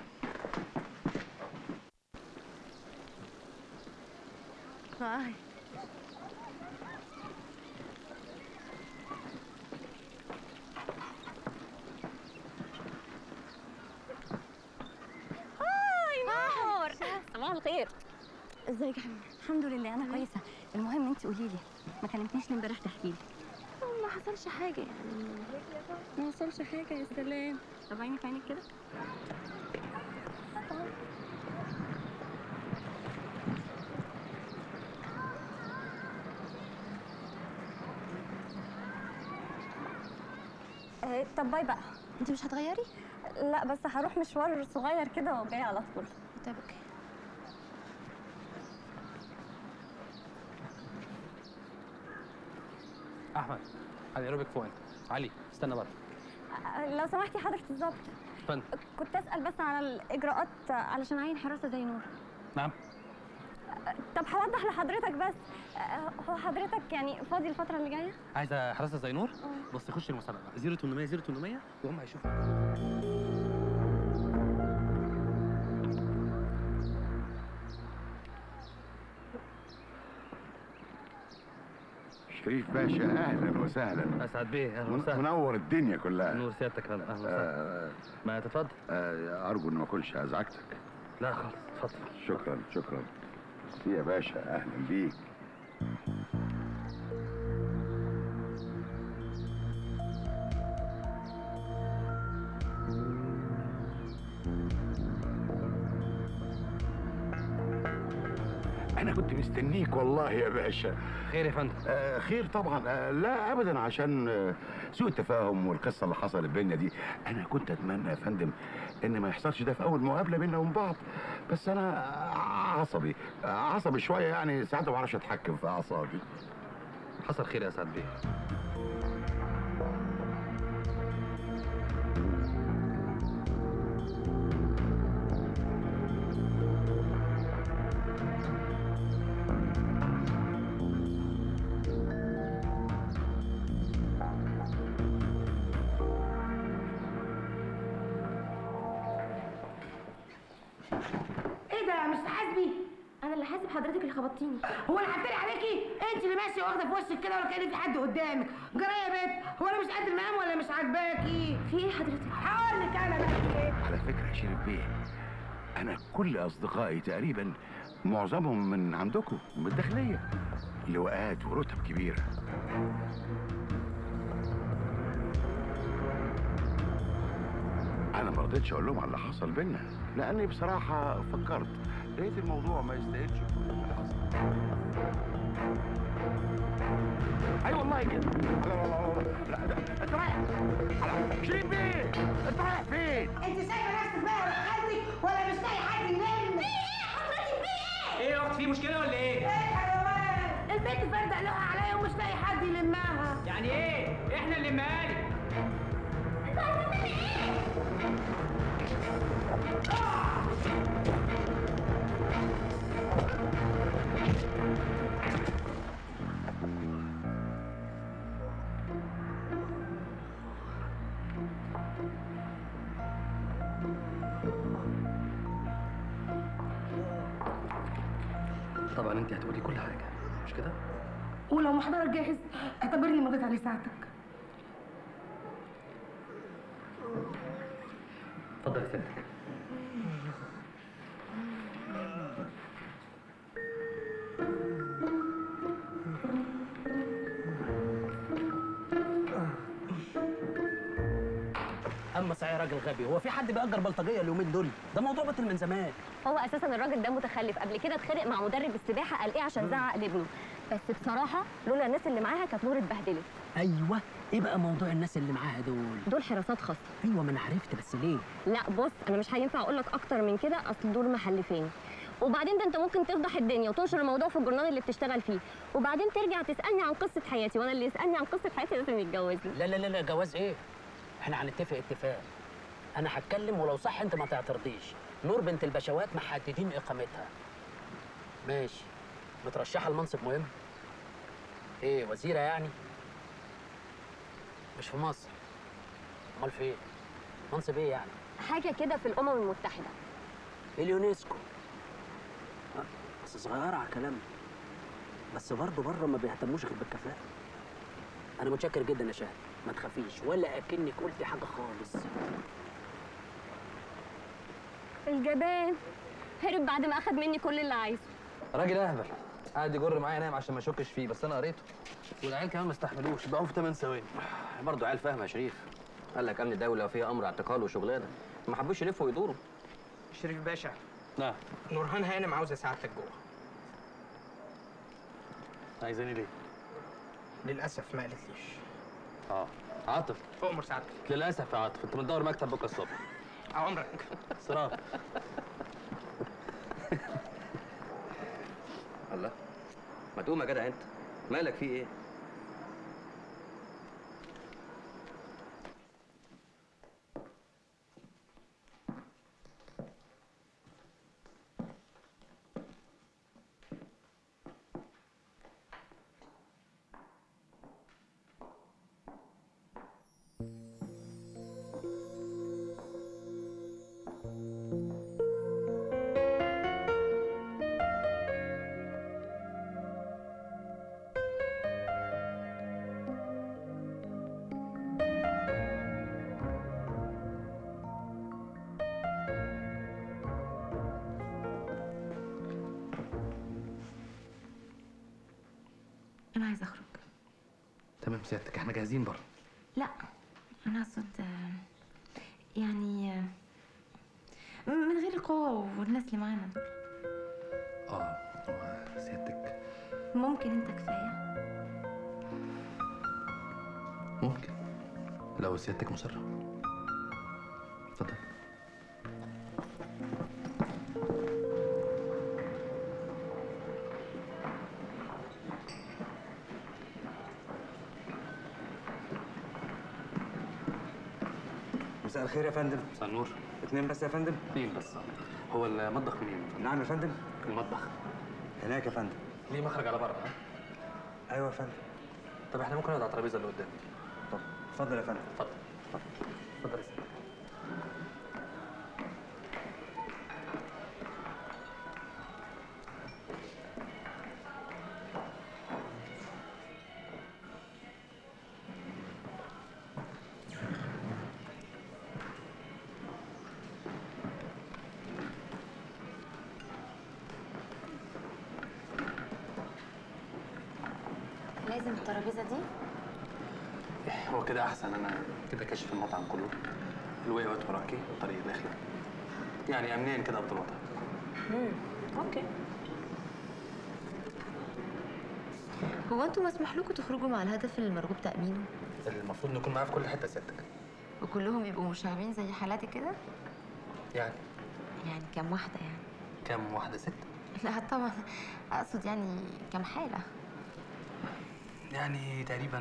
هاي هاي نور صباح الخير ازيك يا حبيبي الحمد لله انا كويسه المهم انت قولي لي ما كلمتنيش ليه امبارح تحكي لي ما حصلش حاجه يعني ما حصلش حاجه يا سلام طب عيني في عينك كده آه، طب باي بقى انت مش هتغيري لا بس هروح مشوار صغير كده وجاي على طول طيب اوكي احمد علي ايروبيك فوق انت علي استنى بره آه، لو سمحتي حضرة الظابط فن كنت اسال بس على الاجراءات علشان اعين حراسه زي نور نعم طب هوضح لحضرتك بس آه، هو حضرتك يعني فاضي الفتره اللي جايه عايزه حراسه زي نور بص خش المسابقه 0800 0800 وهم هيشوفوا شريف باشا اهلا وسهلا اسعد بيه اهلا من- وسهلا منور الدنيا كلها نور سيادتك اهلا اهلا وسهلا ما تتفضل آه ارجو ان ما اكونش ازعجتك لا خالص اتفضل شكرا شكرا يا باشا اهلا بيك انا كنت مستنيك والله يا باشا خير يا فندم آه خير طبعا آه لا ابدا عشان آه سوء التفاهم والقصه اللي حصلت بينا دي انا كنت اتمنى يا فندم ان ما يحصلش ده في اول مقابله بينا وبين بعض بس انا عصبي آه، عصبي شويه يعني ساعات ما بعرفش اتحكم في اعصابي حصل خير يا سعد بيه ايه ده يا مستر حاسبي انا اللي حاسب حضرتك اللي خبطتيني هو انا هتريق عليكي انت اللي ماشيه واخده في وشك كده ولا كان في حد قدامك جرى يا بنت هو انا مش قد المقام ولا مش عاجباكي في ايه حضرتك هقول لك انا بقى ايه على فكره يا شريف بيه انا كل اصدقائي تقريبا معظمهم من عندكم من الداخليه لواءات ورتب كبيره انا ما رضيتش اقول لهم على اللي حصل بينا لاني بصراحه فكرت لقيت الموضوع ما يستاهلش كل اللي حصل اي والله كده لا لا لا لا لا ده انت رايح على- شريف بيه انت رايح فين انت سايبه نفسك بقى ولا حالتك ولا مش لاقي حد يلم في ايه حضرتك في ايه ايه يا اخت في مشكله ولا ايه؟ ايه الحيوان البنت فردق لها عليا ومش لاقي حد يلمها يعني ايه؟ احنا اللي مالك انت عايزه مني ايه طبعا انت هتقولي كل حاجه مش كده ولو محضرك جاهز اعتبرني مضيت عليه ساعتك اتفضل يا ستك اما صحيح راجل غبي هو في حد بيأجر بلطجيه اليومين دول ده موضوع بطل من زمان هو اساسا الراجل ده متخلف قبل كده اتخانق مع مدرب السباحه قال ايه عشان زعق لابنه بس بصراحه لولا الناس اللي معاها كانت نور اتبهدلت ايوه ايه بقى موضوع الناس اللي معاها دول دول حراسات خاصه ايوه ما انا عرفت بس ليه لا بص انا مش هينفع اقول لك اكتر من كده اصل دول محلفين وبعدين ده انت ممكن تفضح الدنيا وتنشر الموضوع في الجورنال اللي بتشتغل فيه وبعدين ترجع تسالني عن قصه حياتي وانا اللي يسالني عن قصه حياتي لازم يتجوزني لا لا لا لا جواز ايه احنا هنتفق اتفاق انا هتكلم ولو صح انت ما تعترضيش نور بنت البشوات محددين اقامتها ماشي مترشحه لمنصب مهم ايه وزيره يعني مش في مصر امال فين منصب ايه يعني حاجه كده في الامم المتحده اليونسكو آه، بس صغيره على كلام بس برضه بره ما بيهتموش غير بالكفاءه انا متشكر جدا يا شهد ما تخافيش ولا اكنك قلتي حاجه خالص الجبان هرب بعد ما اخد مني كل اللي عايزه راجل اهبل قاعد يجر معايا نايم عشان ما اشكش فيه بس انا قريته والعيال كمان ما استحملوش باعوه في 8 ثواني برضه عيال فاهمه يا شريف قال لك امن دوله وفيها امر اعتقال وشغلانه ما حبوش يلفوا ويدوروا شريف باشا نعم نورهان هانم عاوزه سعادتك جوه عايزاني ليه؟ للاسف ما قالتليش اه عاطف تؤمر سعادتك للاسف يا عاطف انت بتدور مكتب بكره الصبح عمرك صراحه الله ما تقوم يا جدع انت مالك في ايه انا عايزه اخرج تمام سيادتك احنا جاهزين بره لا انا اقصد آه، يعني آه، من غير القوه والناس اللي معانا دول اه هو سيادتك ممكن انت كفايه ممكن لو سيادتك مصره اتفضل مساء الخير يا فندم مساء النور اتنين بس يا فندم اثنين بس هو المطبخ منين؟ نعم يا فندم المطبخ هناك يا فندم ليه مخرج على بره ها؟ ايوه يا فندم طب احنا ممكن نقعد على الترابيزه اللي قدام طب اتفضل يا فندم اتفضل اتفضل يا سيدي لازم الترابيزه دي هو كده احسن انا كده كاشف المطعم كله الواي اوت وراكي وطريق النخله يعني امنيا كده افضل وضع امم اوكي هو انتوا مسموح لكم تخرجوا مع الهدف المرغوب تأمينه المفروض نكون معاه في كل حته سيادتك وكلهم يبقوا مشاغبين زي حالاتي كده يعني يعني كام واحدة يعني كام واحده ست لا طبعا اقصد يعني كام حالة يعني تقريبا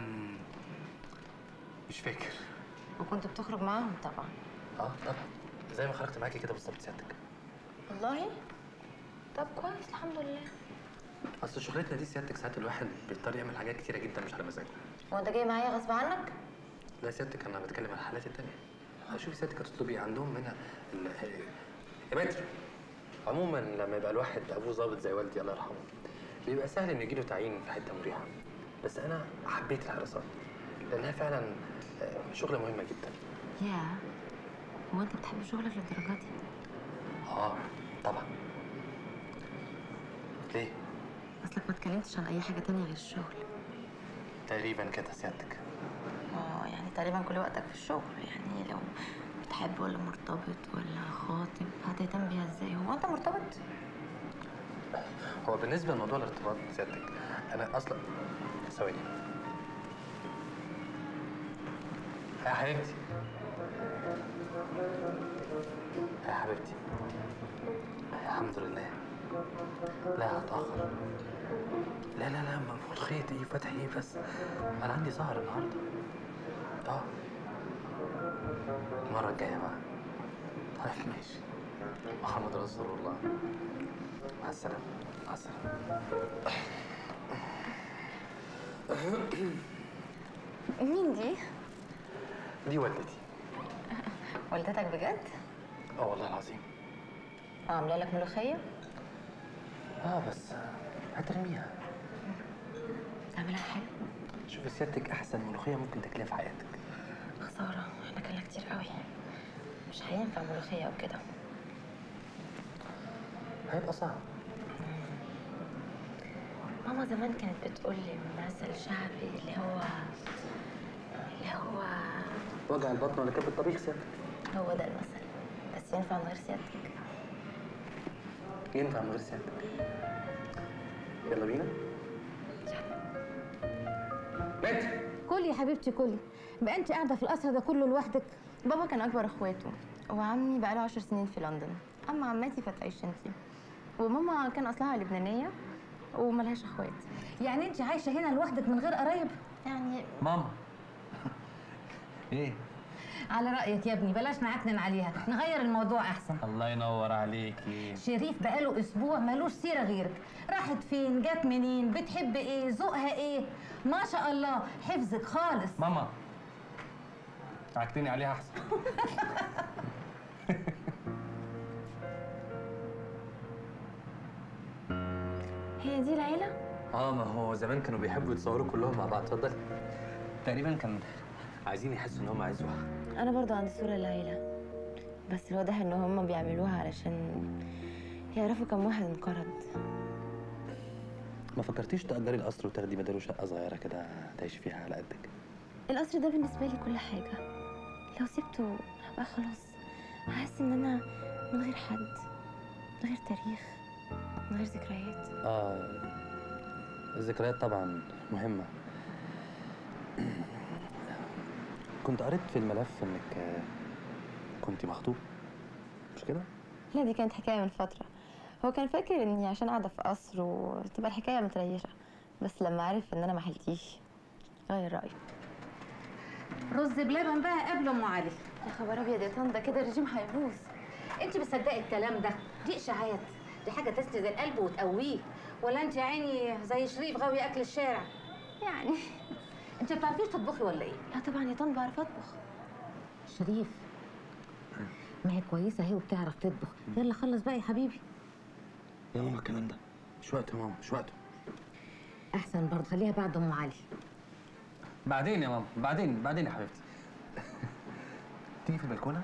مش فاكر وكنت بتخرج معاهم طبعا اه طبعا زي ما خرجت معاكي كده بالظبط سيادتك والله طب كويس الحمد لله اصل شغلتنا دي سيادتك ساعات الواحد بيضطر يعمل حاجات كتيره جدا مش على مزاجه هو انت جاي معايا غصب عنك لا سيادتك انا بتكلم عن الحالات التانية شوفي سيادتك هتطلبي عندهم هنا ال- يا متر عموما لما يبقى الواحد ابوه ظابط زي والدي الله يرحمه بيبقى سهل ان يجيله تعيين في حته مريحه بس انا حبيت الحراسات لانها فعلا آه، شغله مهمه جدا يا هو انت بتحب شغلك للدرجه دي اه طبعا ليه اصلك ما اتكلمتش عن اي حاجه تانية غير الشغل تقريبا كده سيادتك اه يعني تقريبا كل وقتك في الشغل يعني لو بتحب ولا مرتبط ولا خاطب هتهتم بيها ازاي هو انت مرتبط هو بالنسبه لموضوع الارتباط سيادتك انا اصلا ثواني يا حبيبتي يا حبيبتي الحمد لله لا هتأخر لا لا لا المفروض خيط ايه فتح ايه بس انا عندي سهر النهارده اه المرة الجاية بقى طيب ماشي محمد رسول الله مع السلامة مع السلامة مين دي دي والدتي والدتك بجد اه والله العظيم اه عامله لك ملوخيه اه بس هترميها تعملها حلو شوفي سيادتك احسن ملوخية ممكن تاكليها في حياتك خساره احنا كلنا كتير قوي مش هينفع ملوخيه او كده هيبقى صعب ماما زمان كانت بتقول لي مثل شعبي اللي هو اللي هو وجع البطن ولا كبد الطبيخ سيادتك هو ده المثل بس ينفع من غير سيادتك ينفع من غير سيادتك يلا بينا كلي يا حبيبتي كلي بقى انت قاعده في القصر ده كله لوحدك بابا كان اكبر اخواته وعمي بقى له 10 سنين في لندن اما عماتي فتعيش انتي وماما كان اصلها لبنانيه وملهاش اخوات يعني انت عايشه هنا لوحدك من غير قرايب يعني ماما ايه على رايك يا ابني بلاش نعكنن عليها نغير الموضوع احسن الله ينور عليكي شريف بقاله اسبوع ملوش سيره غيرك راحت فين جت منين بتحب ايه ذوقها ايه ما شاء الله حفظك خالص ماما عكتني عليها احسن هي دي العيله اه ما هو زمان كانوا بيحبوا يتصوروا كلهم مع بعض اتفضل تقريبا كان عايزين يحسوا ان هم عزوه انا برضو عندي صوره للعيله بس الواضح ان هم بيعملوها علشان يعرفوا كم واحد انقرض ما فكرتيش تأجري القصر وتاخدي بداله شقة صغيرة كده تعيشي فيها على قدك القصر ده بالنسبه لي كل حاجه لو سبته هبقى خلاص هحس ان انا من غير حد من غير تاريخ من غير ذكريات اه الذكريات طبعا مهمة كنت قريت في الملف انك آه، كنت مخطوب مش كده؟ لا دي كانت حكايه من فتره هو كان فاكر اني عشان قاعده في قصر وتبقى الحكايه متريشه بس لما عرف ان انا ما حلتيش غير رايه رز بلبن بقى قبل ام علي يا خبر ابيض يا طن ده كده الرجيم هيبوظ انت بتصدقي الكلام ده دي اشاعات دي حاجه تسند القلب وتقويه ولا انت يا عيني زي شريف غاوي اكل الشارع يعني انت ما بتعرفيش تطبخي ولا ايه لا طبعا يا طن بعرف اطبخ شريف ما هي كويسه اهي وبتعرف تطبخ يلا خلص بقى يا حبيبي يا ماما الكلام ده مش وقته يا ماما مش وقته احسن برضه خليها بعد ام علي بعدين يا ماما بعدين بعدين يا حبيبتي تيجي في البلكونة؟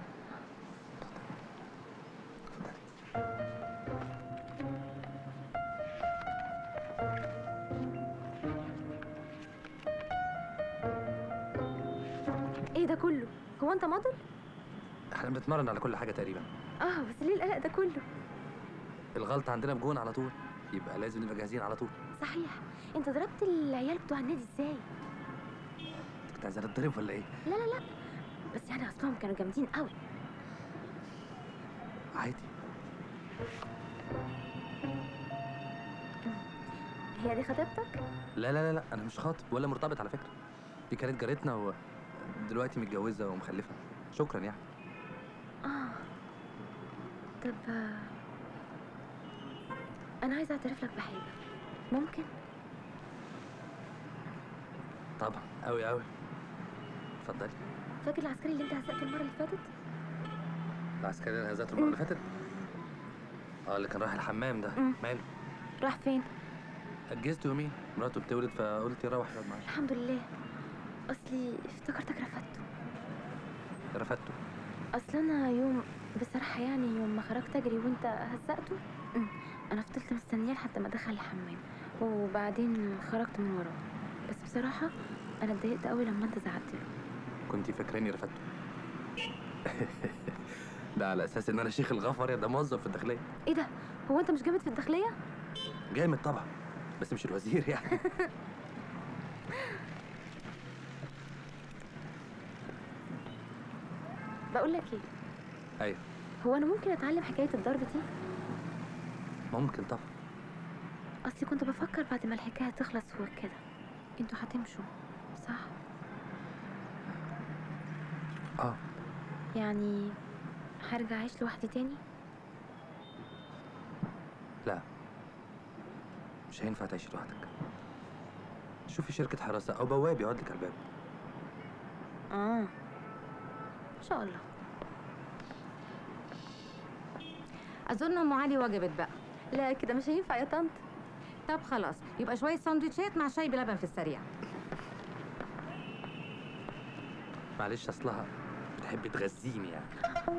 ايه ده كله هو انت موديل احنا بنتمرن على كل حاجة تقريبا اه بس ليه القلق ده كله الغلطة عندنا بجون على طول يبقى لازم نبقى جاهزين على طول صحيح انت ضربت العيال بتوع النادي ازاي كنت عايز اتضرب ولا ايه؟ لا لا لا بس يعني اصلهم كانوا جامدين قوي عادي هي دي خطيبتك لا لا لا لا انا مش خاطب ولا مرتبط على فكرة دي كانت جارتنا ودلوقتي متجوزة ومخلفة شكرا يعني اه طب آه، انا عايزه اعترف لك بحاجه ممكن طبعا قوي قوي اتفضلي فاكر العسكري اللي انت هزقته المره اللي فاتت العسكري اللي هزقته المرة اللي فاتت اه اللي كان رايح الحمام ده مم. ماله راح فين اجزت يومين مراته بتولد فقلت يروح يقعد معايا الحمد لله اصلي افتكرتك رفضته رفدته اصل انا يوم بصراحه يعني يوم ما خرجت اجري وانت هزقته أمم، انا فضلت مستنياه لحد ما دخل الحمام وبعدين خرجت من وراه بس بصراحه انا اتضايقت قوي لما انت زعقت له كنت فاكراني رفدته ده على اساس ان انا شيخ الغفر يا ده موظف في الداخليه ايه ده هو انت مش جامد في الداخليه جامد طبعا بس مش الوزير يعني بقول لك ايه ايوه هو انا ممكن اتعلم حكايه الضرب دي ممكن طبعا اصلي كنت بفكر بعد ما الحكايه تخلص وكده انتوا هتمشوا صح اه يعني هرجع اعيش لوحدي تاني لا مش هينفع تعيش لوحدك شوفي شركة حراسة أو بواب يقعد لك على الباب اه ان شاء الله اظن ام علي وجبت بقى لا كده مش هينفع يا طنط طب خلاص يبقى شويه سندوتشات مع شاي بلبن في السريع معلش أصلها بتحبي تغذيني يعني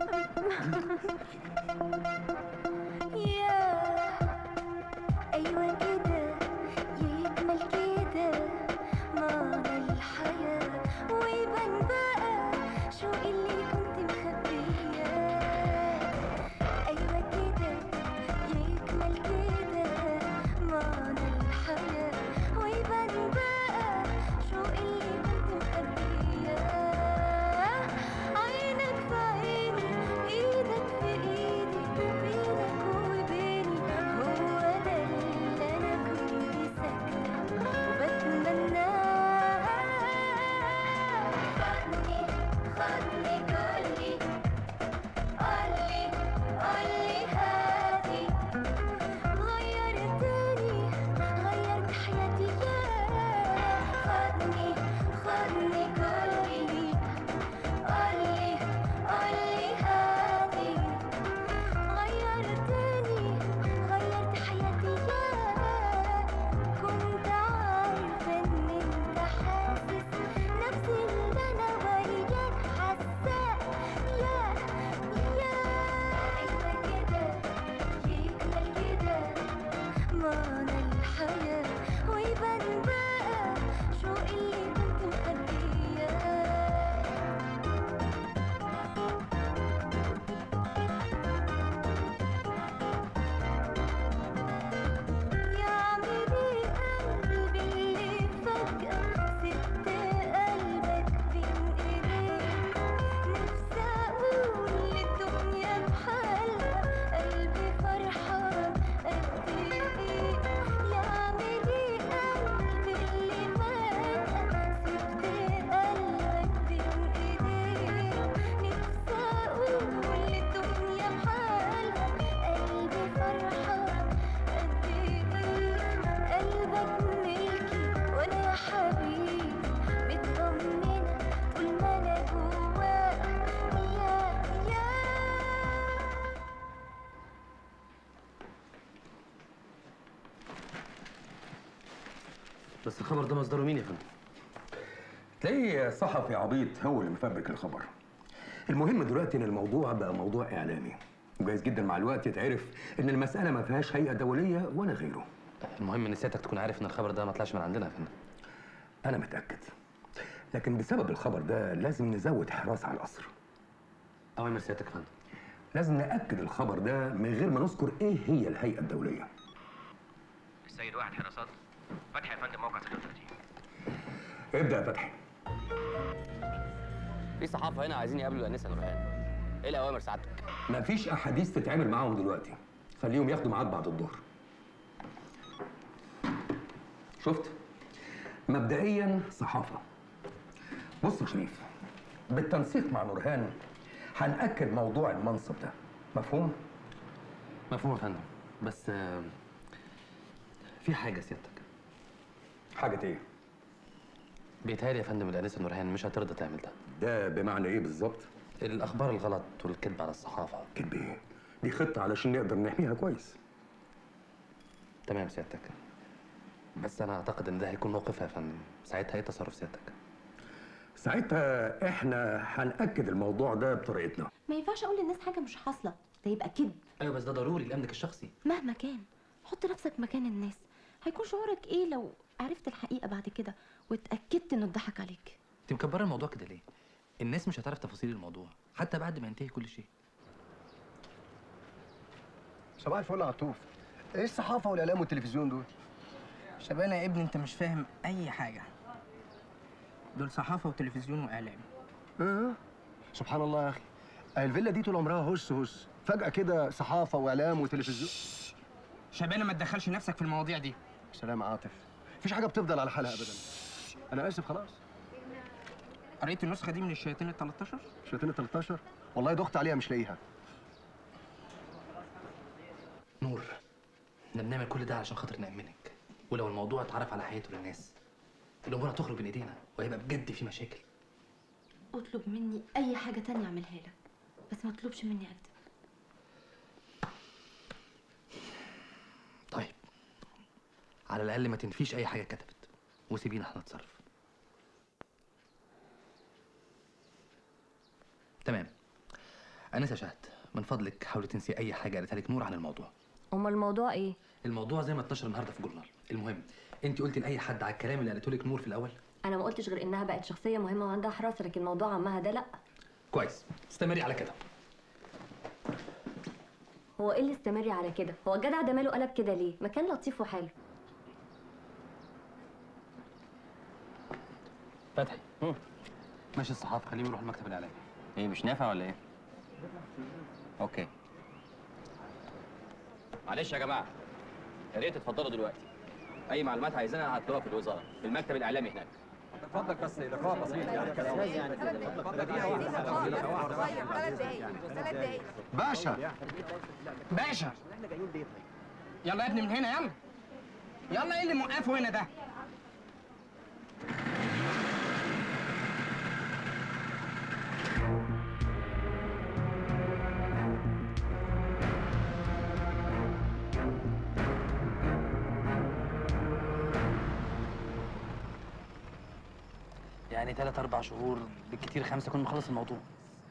يا أيوة كده يكمل كده معنى الحياة ويبان بقى شو اللي كنت مخبياه أيوة كده يكمل كده معنى الحياة ويبان بقى شو اللي كنت مخبياه عينك في عيني ايدك في ايدي بينك وبيني هو ده اللي انا كنت ساكنه وبتمناه خدني خدني قولي قولي قولي هاتي غيرتني غيرت حياتي يا خدني خدني قولي قولي قولي هاتي غيرتني غيرت حياتي يا كنت عارفة ان انت حاسس نفس اللي انا وياك حاساه يا يا ايوه كده يكمل كده معنى الحياة ويبان بقى شو اللي كنت مخبياه يعملي قلبي اللي فجأة سبت قلبك بين ايديك نفسي اقول للدنيا بحالها قلبي فرحان قد ايه يعملي قلبي اللي فجأة سبت قلبك بين ايديك نفسي اقول للدنيا بحالها قلبي فرحان قد ايه قلبك ملكي وانا يا حبيبي مطمنة طول ما انا جواك يا يا بس الخبر ده مصدره مين يا فندم؟ تلاقي صحفي عبيط هو اللي مفبرك الخبر المهم دلوقتي ان الموضوع بقى موضوع اعلامي وجايز جدا مع الوقت يتعرف ان المساله ما فيهاش هيئه دوليه ولا غيره المهم إن سيادتك تكون عارف إن الخبر ده ما طلعش من عندنا يا فندم انا متاكد لكن بسبب الخبر ده لازم نزود حراسه على القصر اوامر سيادتك يا فندم لازم ناكد الخبر ده من غير ما نذكر ايه هي الهيئه الدوليه السيد واحد حراسات فتحي يا فندم موقع 36 ابدا يا فتحي في صحافه هنا عايزين يقابلوا الانسه نورهان ايه الاوامر سعادتك؟ مفيش احاديث تتعمل معاهم دلوقتي خليهم ياخدوا ميعاد بعد الظهر شفت مبدئيا صحافه بص يا شريف بالتنسيق مع نورهان هنأكد موضوع المنصب ده مفهوم؟ مفهوم يا فندم بس آه، في حاجة سيادتك حاجة ايه؟ بيتهيألي يا فندم الأنسة نورهان مش هترضى تعمل ده ده بمعنى ايه بالظبط؟ الأخبار الغلط والكذب على الصحافة كذب ايه؟ دي خطة علشان نقدر نحميها كويس تمام سيادتك بس انا اعتقد ان ده هيكون موقفها يا فندم ساعتها ايه تصرف سيادتك ساعتها احنا هنأكد الموضوع ده بطريقتنا ما ينفعش اقول للناس حاجه مش حاصله ده يبقى كذب ايوه بس ده ضروري لامنك الشخصي مهما كان حط نفسك مكان الناس هيكون شعورك ايه لو عرفت الحقيقه بعد كده واتاكدت انه اتضحك عليك انت مكبره الموضوع كده ليه الناس مش هتعرف تفاصيل الموضوع حتى بعد ما ينتهي كل شيء صباح الفل يا عطوف ايه الصحافه والاعلام والتلفزيون دول شبانه يا ابني انت مش فاهم اي حاجه دول صحافه وتلفزيون واعلام اه سبحان الله يا اخي آه، الفيلا دي طول عمرها هس هس فجاه كده صحافه واعلام وتلفزيون شبانه ما تدخلش نفسك في المواضيع دي سلام يا عاطف مفيش حاجه بتفضل على حالها ابدا انا اسف خلاص قريت النسخه دي من الشياطين ال 13 شياطين ال 13 والله دخت عليها مش لاقيها نور احنا بنعمل كل ده علشان خاطر نأمنك ولو الموضوع اتعرف على حياته للناس الامور هتخرج بين ايدينا وهيبقى بجد في مشاكل اطلب مني اي حاجه تانية اعملها لك بس ما تطلبش مني اكذب طيب على الاقل ما تنفيش اي حاجه كتبت وسيبينا احنا نتصرف تمام انسه شهد من فضلك حاولي تنسي اي حاجه قالتها لك نور عن الموضوع امال الموضوع ايه الموضوع زي ما اتنشر النهارده في الجورنال المهم انت قلتي لاي حد على الكلام اللي قالته لك نور في الاول انا ما قلتش غير انها بقت شخصيه مهمه وعندها حراسه لكن موضوع عمها ده لا كويس استمري على كده هو ايه اللي استمري على كده هو الجدع ده ماله قلب كده ليه ما كان لطيف وحلو فتحي ماشي الصحافه خليهم يروحوا المكتب الاعلامي ايه مش نافع ولا ايه؟ اوكي معلش يا جماعه يا ريت تتفضلوا دلوقتي اي معلومات عايزينها هتلاقوها في الوزاره في المكتب الاعلامي هناك اتفضل بس لقاء بسيط يعني باشا باشا يلا يا ابني من هنا يلا يلا ايه اللي موقفه هنا ده يعني ثلاث اربع شهور بالكتير خمسه كنا مخلص الموضوع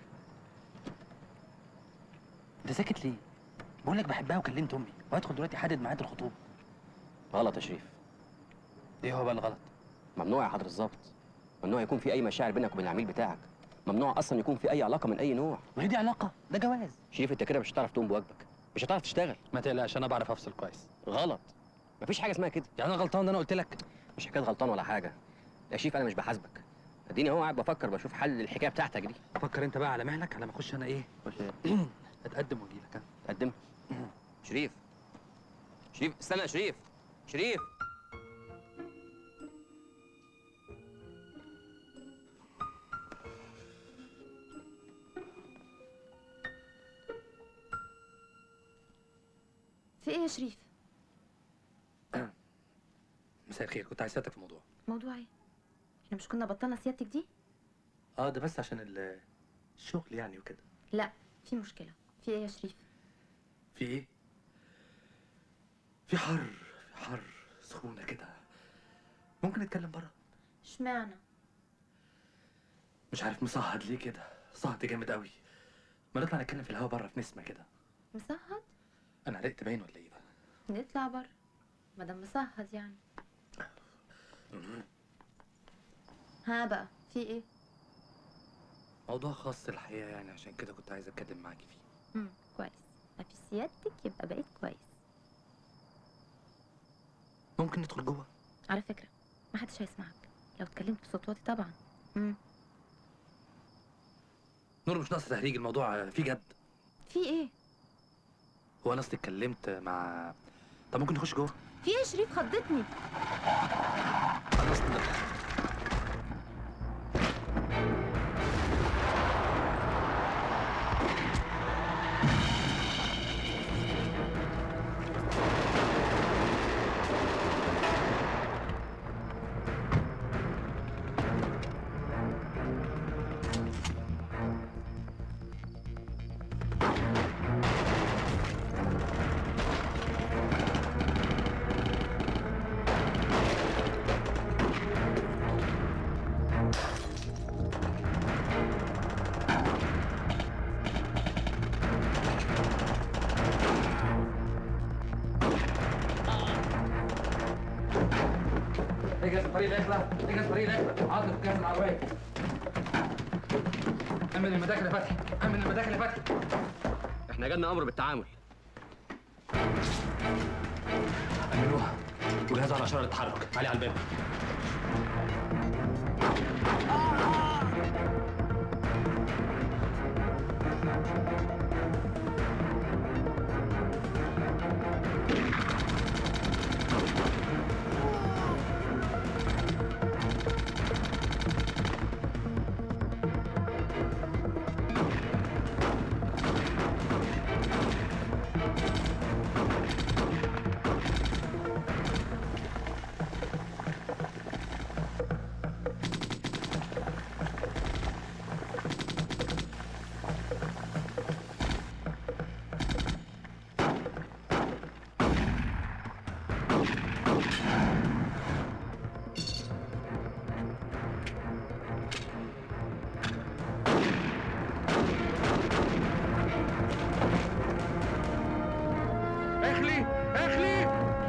انت ساكت ليه بقول لك بحبها وكلمت امي وهدخل دلوقتي احدد ميعاد الخطوبه غلط يا شريف ايه هو بقى الغلط ممنوع يا حضر الظابط ممنوع يكون في اي مشاعر بينك وبين العميل بتاعك ممنوع اصلا يكون في اي علاقه من اي نوع ما هي دي علاقه ده جواز شريف انت كده مش هتعرف تقوم بواجبك مش هتعرف تشتغل ما تقلقش انا بعرف افصل كويس غلط مفيش حاجه اسمها كده يعني انا غلطان ان انا قلت لك مش حكايه غلطان ولا حاجه يا شريف انا مش بحاسبك اديني اهو قاعد بفكر بشوف حل للحكايه بتاعتك دي فكر انت بقى على مهلك على ما اخش انا ايه خش ايه اتقدم واجي لك تقدم شريف شريف استنى يا شريف شريف في ايه يا شريف مساء الخير كنت عايز اسالك في موضوع موضوع ايه احنا مش كنا بطلنا سيادتك دي اه ده بس عشان ال- الشغل يعني وكده لا في مشكله في ايه يا شريف في ايه في حر في حر سخونه كده ممكن نتكلم بره اشمعنى مش عارف مصهد ليه كده صهد جامد قوي ما نطلع نتكلم في الهوا بره في نسمه كده مصهد انا علقت باين ولا ايه ده نطلع بره مادام مصهد يعني ها بقى في ايه موضوع خاص الحقيقه يعني عشان كده كنت عايز اتكلم معاكي فيه امم كويس ما في سيادتك يبقى بقيت كويس ممكن ندخل جوه على فكره ما حدش هيسمعك لو اتكلمت بصوت واطي طبعا امم نور مش ناقصه تهريج الموضوع فيه جد في ايه هو انا اصلي اتكلمت مع طب ممكن نخش جوه في ايه يا شريف خضتني انا اصلا اجهز الطريق الاخلة اجهز الطريق الاخلة عاطف جهز العربية امن المداخل يا فتحي امن المداخل يا فتحي احنا جالنا امر بالتعامل امنوها وجهزوا على اشاره التحرك علي على الباب اخلي اخلي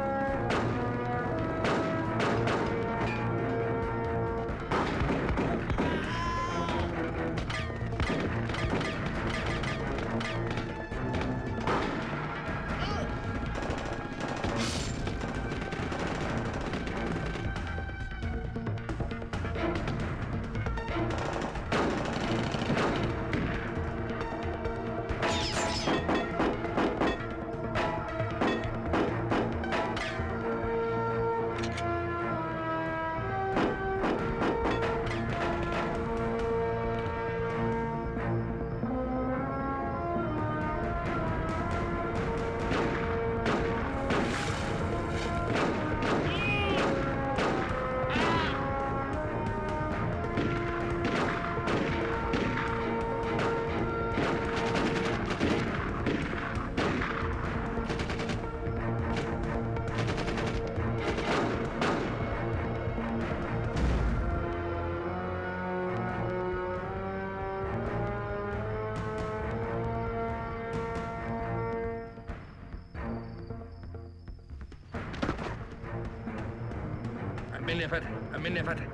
امني يا فتحي امني يا فتحي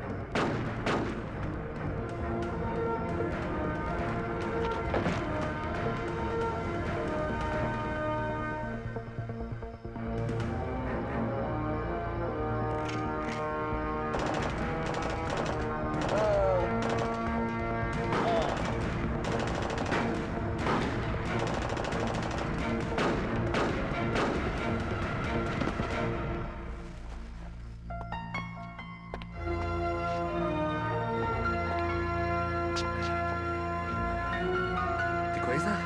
انت كويسه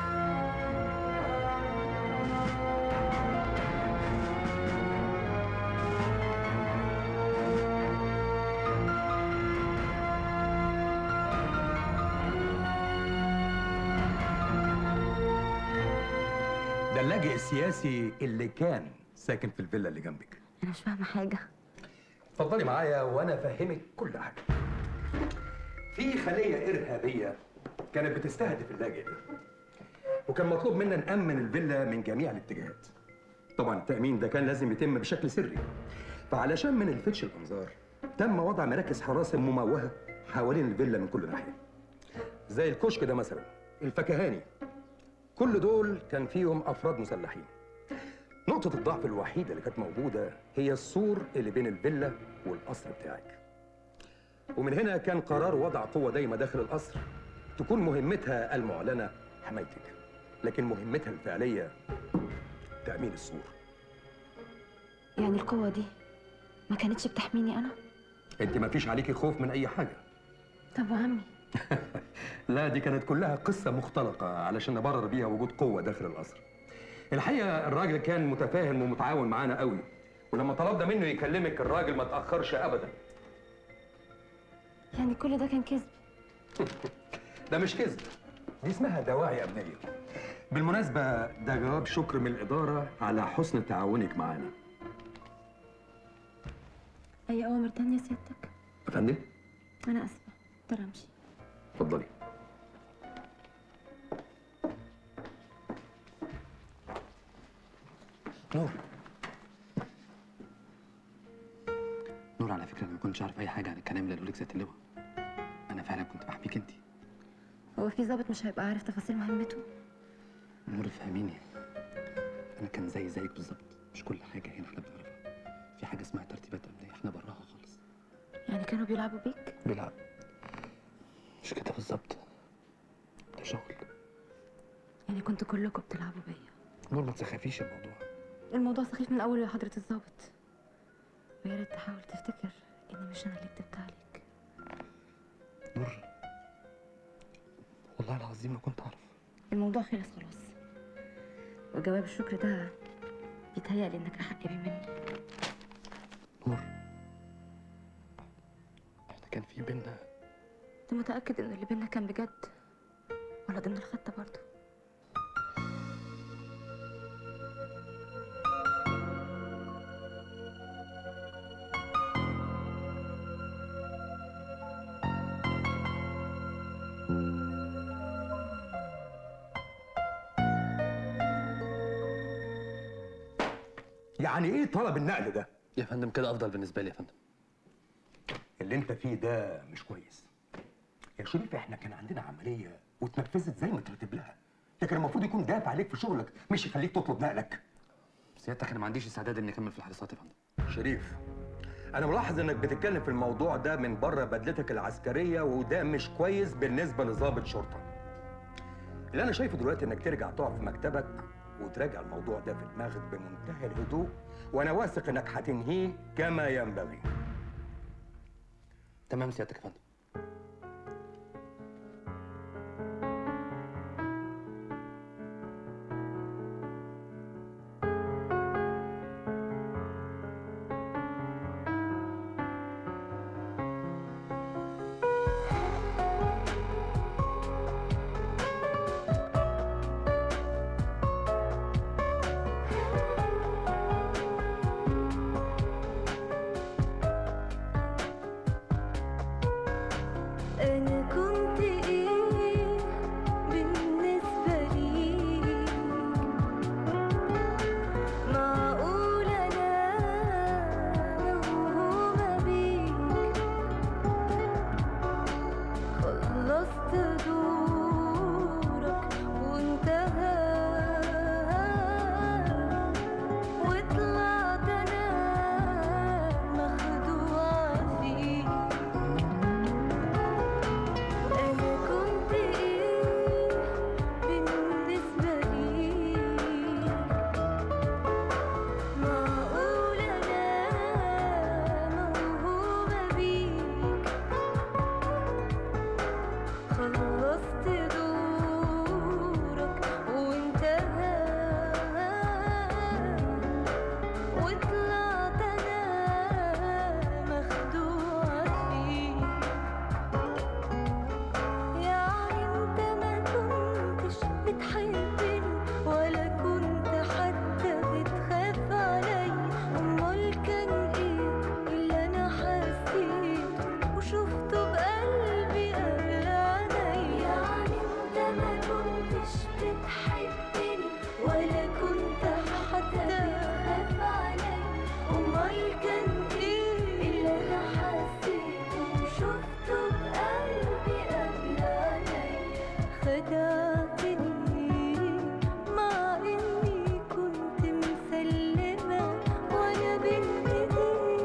ده اللاجئ السياسي اللي كان ساكن في الفيلا اللي جنبك انا مش فاهمه حاجه اتفضلي معايا وانا افهمك كل حاجه في خليه ارهابيه كانت بتستهدف اللاجئ ده وكان مطلوب منا نامن الفيلا من جميع الاتجاهات طبعا التامين ده كان لازم يتم بشكل سري فعلشان ما نلفتش الانظار تم وضع مراكز حراسه مموهه حوالين الفيلا من كل ناحيه زي الكشك ده مثلا الفكهاني كل دول كان فيهم افراد مسلحين نقطة الضعف الوحيدة اللي كانت موجودة هي السور اللي بين الفيلا والقصر بتاعك. ومن هنا كان قرار وضع قوة دايمة داخل القصر تكون مهمتها المعلنة حمايتك، لكن مهمتها الفعلية تأمين السور. يعني القوه دي ما كانتش بتحميني انا أنت ما فيش عليكي خوف من أي حاجة. طب وعمي لا دي كانت كلها قصة مختلقة علشان نبرر بيها وجود قوة داخل القصر. الحقيقة الراجل كان متفاهم ومتعاون معانا قوي ولما طلبنا منه يكلمك الراجل ما تأخرش أبدا يعني كل ده كان كذب ده مش كذب دي اسمها دواعي أمنية بالمناسبة ده جواب شكر من الإدارة على حسن تعاونك معانا اي اوامر تانية سيادتك يا فندم انا اسفه اقدر امشي اتفضلي نور نور على فكره انا ما كنتش اعرف اي حاجه عن الكلام اللي قالوا لك ذات اللواء انا فعلا كنت بحبيك انت هو في ضابط مش هيبقى عارف تفاصيل مهمته نور فهميني انا كان زي زيك بالظبط مش كل حاجه هنا احنا بنعرفها في حاجه اسمها ترتيبات امنيه احنا براها خالص يعني كانوا بيلعبوا بيك بيلعب مش كده بالظبط ده شغل يعني كنتوا كلكم بتلعبوا بيا نور ما تسخفيش الموضوع الموضوع سخيف من اول يا حضرة الضابط ويا ريت تحاول تفتكر اني مش انا اللي كدبت عليك نور والله العظيم ما كنت اعرف الموضوع خلص خلاص وجواب الشكر ده بيتهيألي انك احق بيه مني نور احنا كان في بينا انت متأكد ان اللي بينا كان بجد ولا ضمن الخطة برضه يعني ايه طلب النقل ده؟ يا فندم كده افضل بالنسبه لي يا فندم اللي انت فيه ده مش كويس يا شريف احنا كان عندنا عمليه واتنفذت زي ما ترتب لها لكن المفروض يكون دافع عليك في شغلك مش يخليك تطلب نقلك سيادتك انا ما عنديش استعداد اني اكمل في الحادثات يا فندم شريف انا ملاحظ انك بتتكلم في الموضوع ده من بره بدلتك العسكريه وده مش كويس بالنسبه لضابط شرطه اللي انا شايفه دلوقتي انك ترجع تقعد في مكتبك وتراجع الموضوع ده في دماغك بمنتهى الهدوء وانا واثق انك هتنهيه كما ينبغي تمام سيادتك يا فندم أنا كنت إيه بالنسبة ليك معقول أنا موهومة بيك خلصت دورك وانتهى وطلعت أنا مخدوعة فيك أنا كنت إيه بالنسبة ليك معقول أنا موهومة بيك خلصت دورك وانتهى وطلعت أنا مخدوعة فيك يعني انت ما كنتش بتحبني ولا كنت حتى بتخاف علي امال كان ايه اللي انا حسيته وشفته بقلبي قبل عيني يعني انت ما كنتش بتحبني ولا كنت حتى بتخاف علي امال كان ايه اللي انا حسيته وشفته بقلبي قبل عيني خدعتني مع اني كنت مسلمة وانا بين ايديك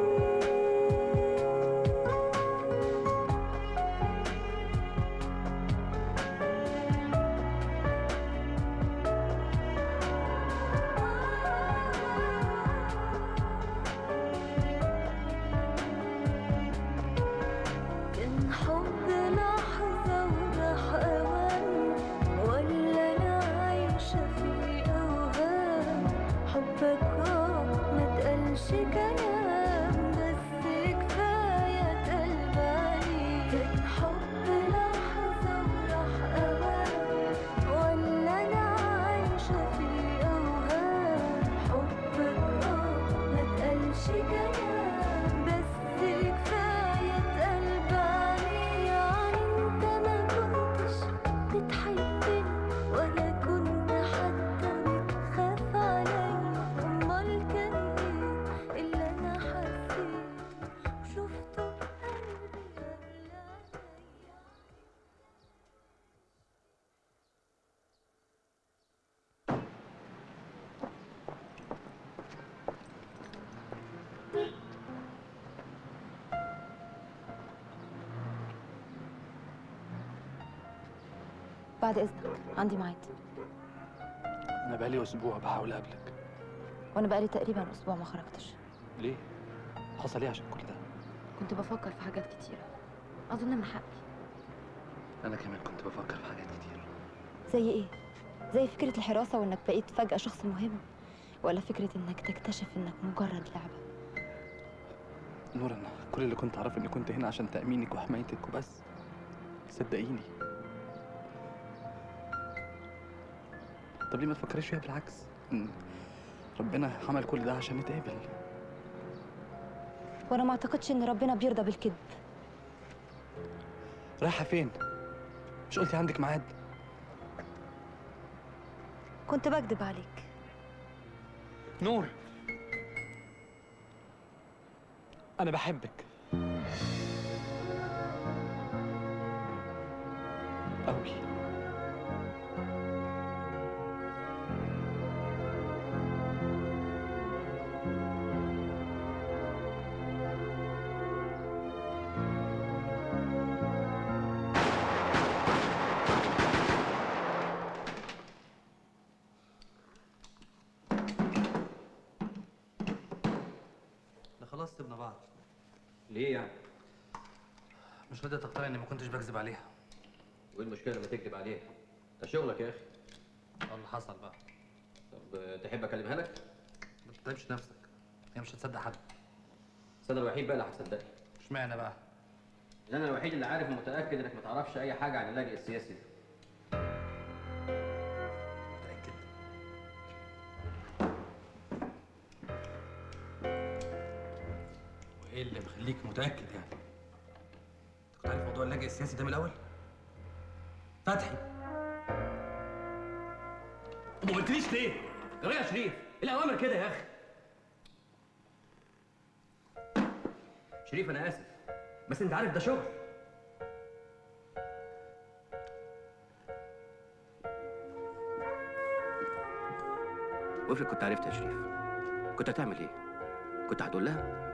كان حب لحظة وراح أوان ولا أنا عايشة في أوهام حبك آه ما تقلش كلام بس كفاية اتقلب عليك كان حب لحظة وراح أوان ولا أنا عايشة في أوهام حبك آه ما تقلش كلام بس كفاية اتقلب عليه يعني انت ما كنتش بتحبني ولا كنت حتى بتخاف علي امال كان ايه اللي انا بعد اذنك عندي ميعاد انا بقالي اسبوع بحاول اقابلك وانا بقالي تقريبا اسبوع ما خرجتش ليه حصل ايه عشان كل ده كنت بفكر في حاجات كتيره اظن من حقي انا كمان كنت بفكر في حاجات كتير زي ايه زي فكره الحراسه وانك بقيت فجاه شخص مهم ولا فكره انك تكتشف انك مجرد لعبه نور انا كل اللي كنت اعرفه اني كنت هنا عشان تامينك وحمايتك وبس صدقيني طب ليه ما تفكريش فيها بالعكس إن ربنا عمل كل ده عشان نتقابل وانا ما اعتقدش ان ربنا بيرضى بالكذب رايحه فين مش قلتي عندك ميعاد كنت بكذب عليك نور انا بحبك قوي احنا خلاص سيبنا بعض ليه يعني؟ مش قادر تقتنع اني ما كنتش بكذب عليها وايه المشكله لما تكذب عليها؟ ده شغلك يا اخي اه اللي حصل بقى طب آه، تحب اكلمها لك؟ ما تتعبش نفسك هي مش هتصدق حد بس انا الوحيد بقى اللي هتصدقني اشمعنى بقى؟ لان انا الوحيد اللي عارف ومتاكد انك ما تعرفش اي حاجه عن اللاجئ السياسي ده وايه اللي مخليك متاكد يعني؟ انت كنت عارف موضوع اللاجئ السياسي ده من الاول؟ فتحي ما قلتليش ليه؟ جرى يا شريف الاوامر كده يا اخي شريف انا اسف بس انت عارف ده شغل وافرض كنت عرفت يا شريف كنت هتعمل ايه؟ كنت هتقول لها؟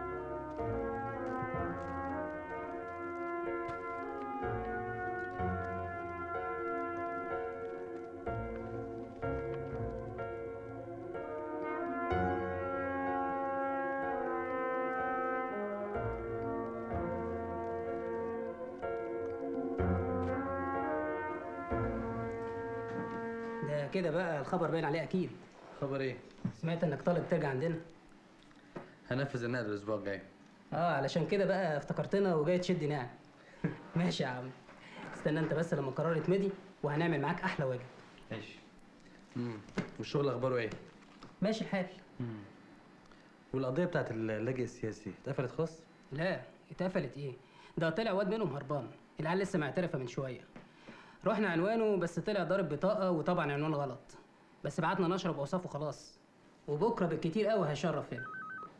ده كده بقى الخبر باين عليه اكيد خبر ايه؟ سمعت انك طالب ترجع عندنا هنفذ النقل الاسبوع الجاي اه علشان كده بقى افتكرتنا وجاي تشد نعم ماشي يا عم استنى انت بس لما القرار يتمضي وهنعمل معاك احلى واجب ماشي امم والشغل اخباره ايه؟ ماشي الحال امم والقضيه بتاعت اللاجئ السياسي اتقفلت خلاص؟ لا اتقفلت ايه ده طلع واد منهم هربان العيال لسه معترفه من شويه رحنا عنوانه بس طلع ضارب بطاقه وطبعا عنوان غلط بس بعتنا نشرب اوصافه خلاص وبكره بالكتير قوي هيشرف هنا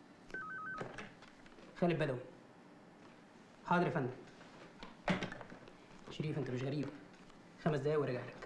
خالد بدوي حاضر يا فندم شريف انت مش غريب خمس دقايق وراجع لك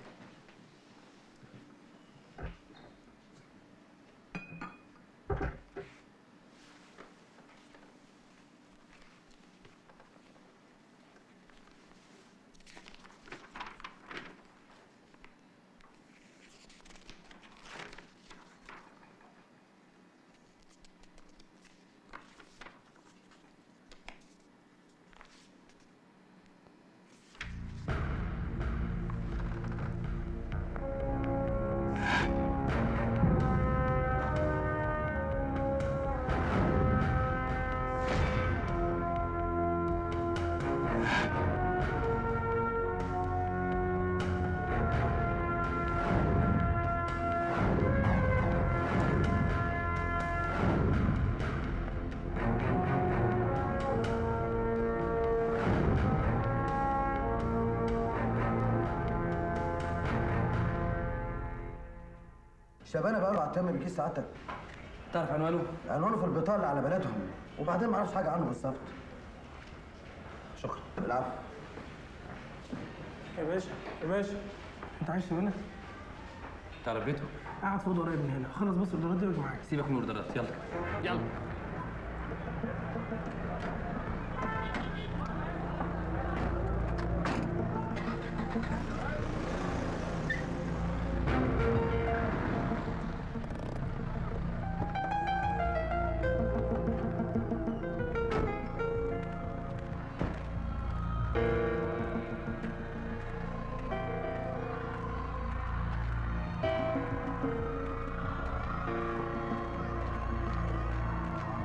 شبانه بقى له على التم بكيس سعادتك تعرف عنوانه؟ عنوانه في البطاقه اللي على بلدهم وبعدين ما اعرفش حاجه عنه بالظبط شكرا العفو يا باشا يا باشا انت عايش هنا؟ تعرف بيته؟ قاعد في اوضه قريب من هنا خلص بس الاوردرات دي واجي معاك سيبك من الاوردرات يلا يلا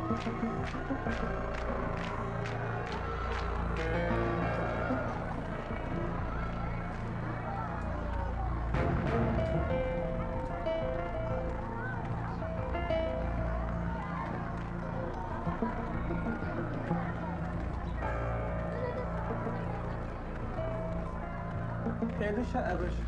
هي دي الشقه يا باشا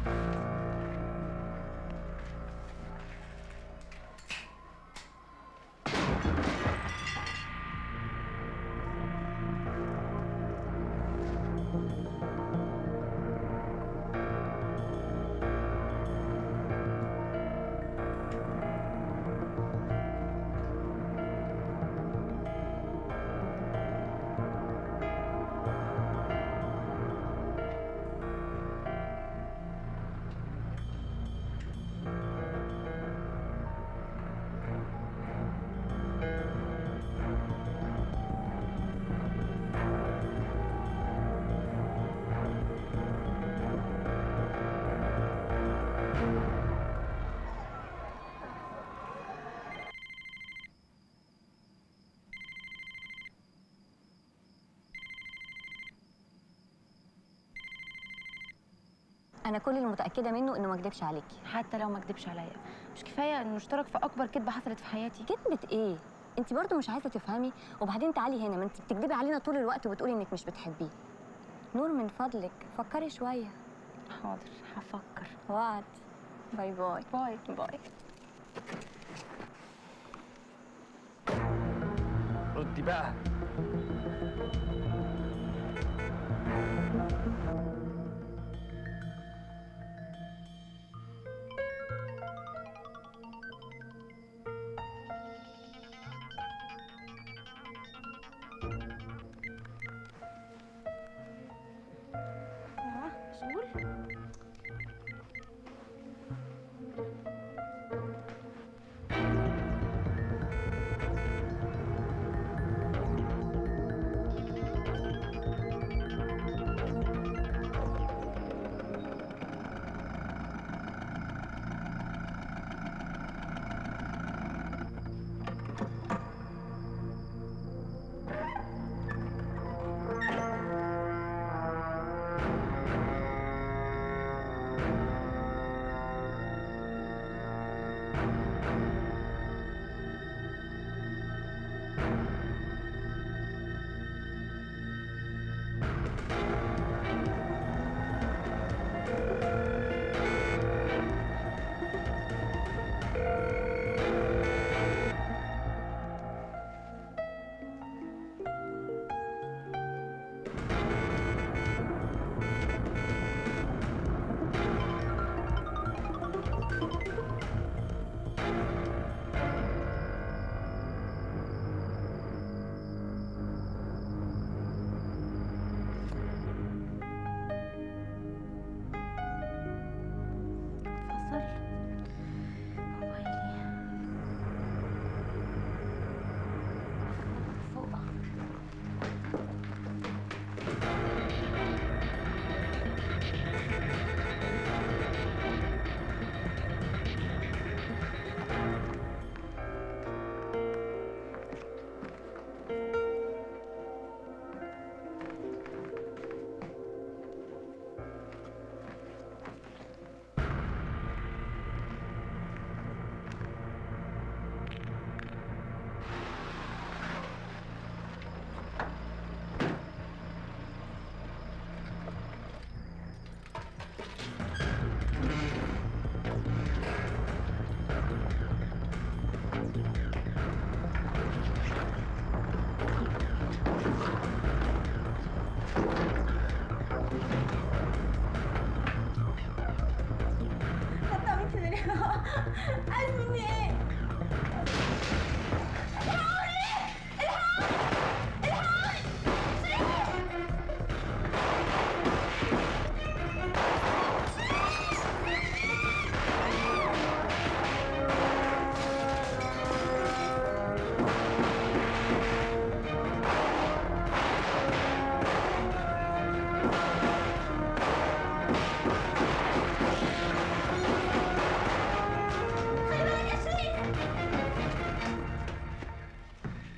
انا كل اللي متاكده منه انه ما كدبش عليكي حتى لو ما كدبش عليا مش كفايه انه اشترك في اكبر كذبه حصلت في حياتي كدبه ايه انت برضو مش عايزه تفهمي وبعدين تعالي هنا ما انت بتكدبي علينا طول الوقت وبتقولي انك مش بتحبيه نور من فضلك فكري شويه حاضر هفكر وعد باي باي باي باي ردي بقى مشغول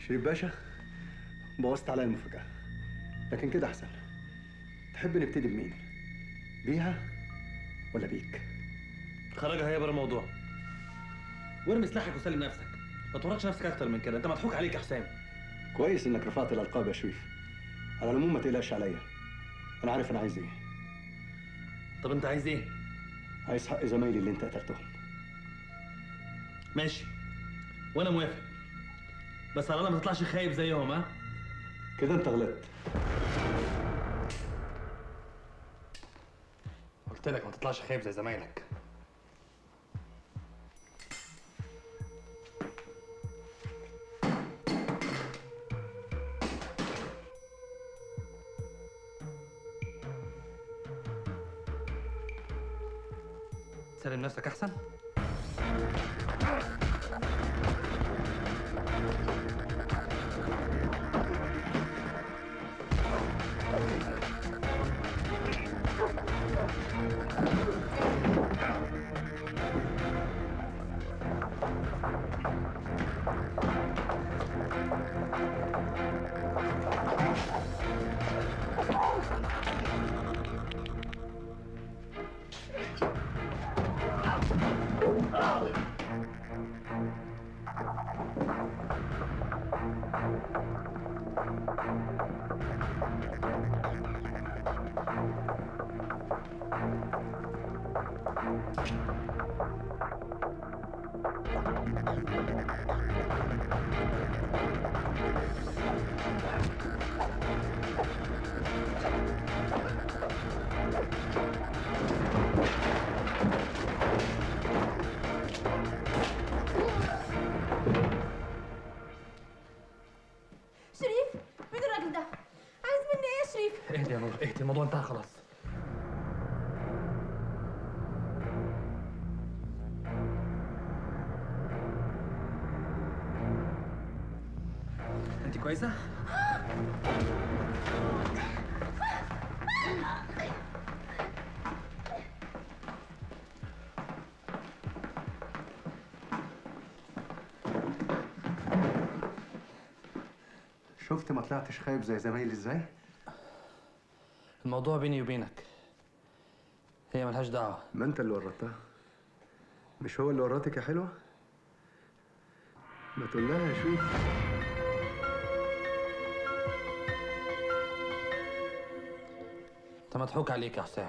شريف باشا بوظت عليا المفاجأة لكن كده أحسن تحب نبتدي بمين؟ بيها ولا بيك؟ خرجها هي بره الموضوع وارمي سلاحك وسلم نفسك ما تورطش نفسك اكتر من كده انت مضحوك عليك يا حسام كويس إنك رفعت الألقاب يا شريف على العموم ما تقلقش عليا أنا عارف أنا عايز إيه طب انت عايز ايه؟ عايز حق زمايلي اللي أنت قتلتهم ماشي وانا موافق بس على الله ما تطلعش خايب زيهم ها كده أنت غلطت قلت لك ما تطلعش خايب زي زمايلك سلم نفسك احسن شريف مين الراجل ده؟ عايز مني ايه يا شريف؟ اهدي يا نور اهدي الموضوع انتهى خلاص انت كويسه شفت ما طلعتش خايب زي زمايلي إزاي؟ الموضوع بيني وبينك هي ملهاش دعوه ما أنت اللي ورطتها مش هو اللي ورطك يا حلوة؟ ما تقول لها يا شريف انت مضحوك عليك يا حسام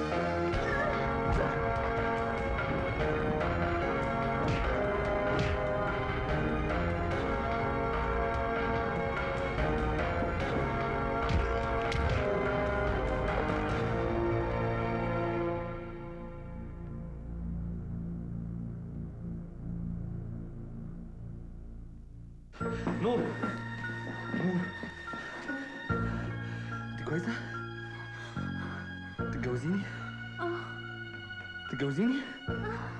نور نور انت كويسه؟ تتجوزيني؟ اه تتجوزيني؟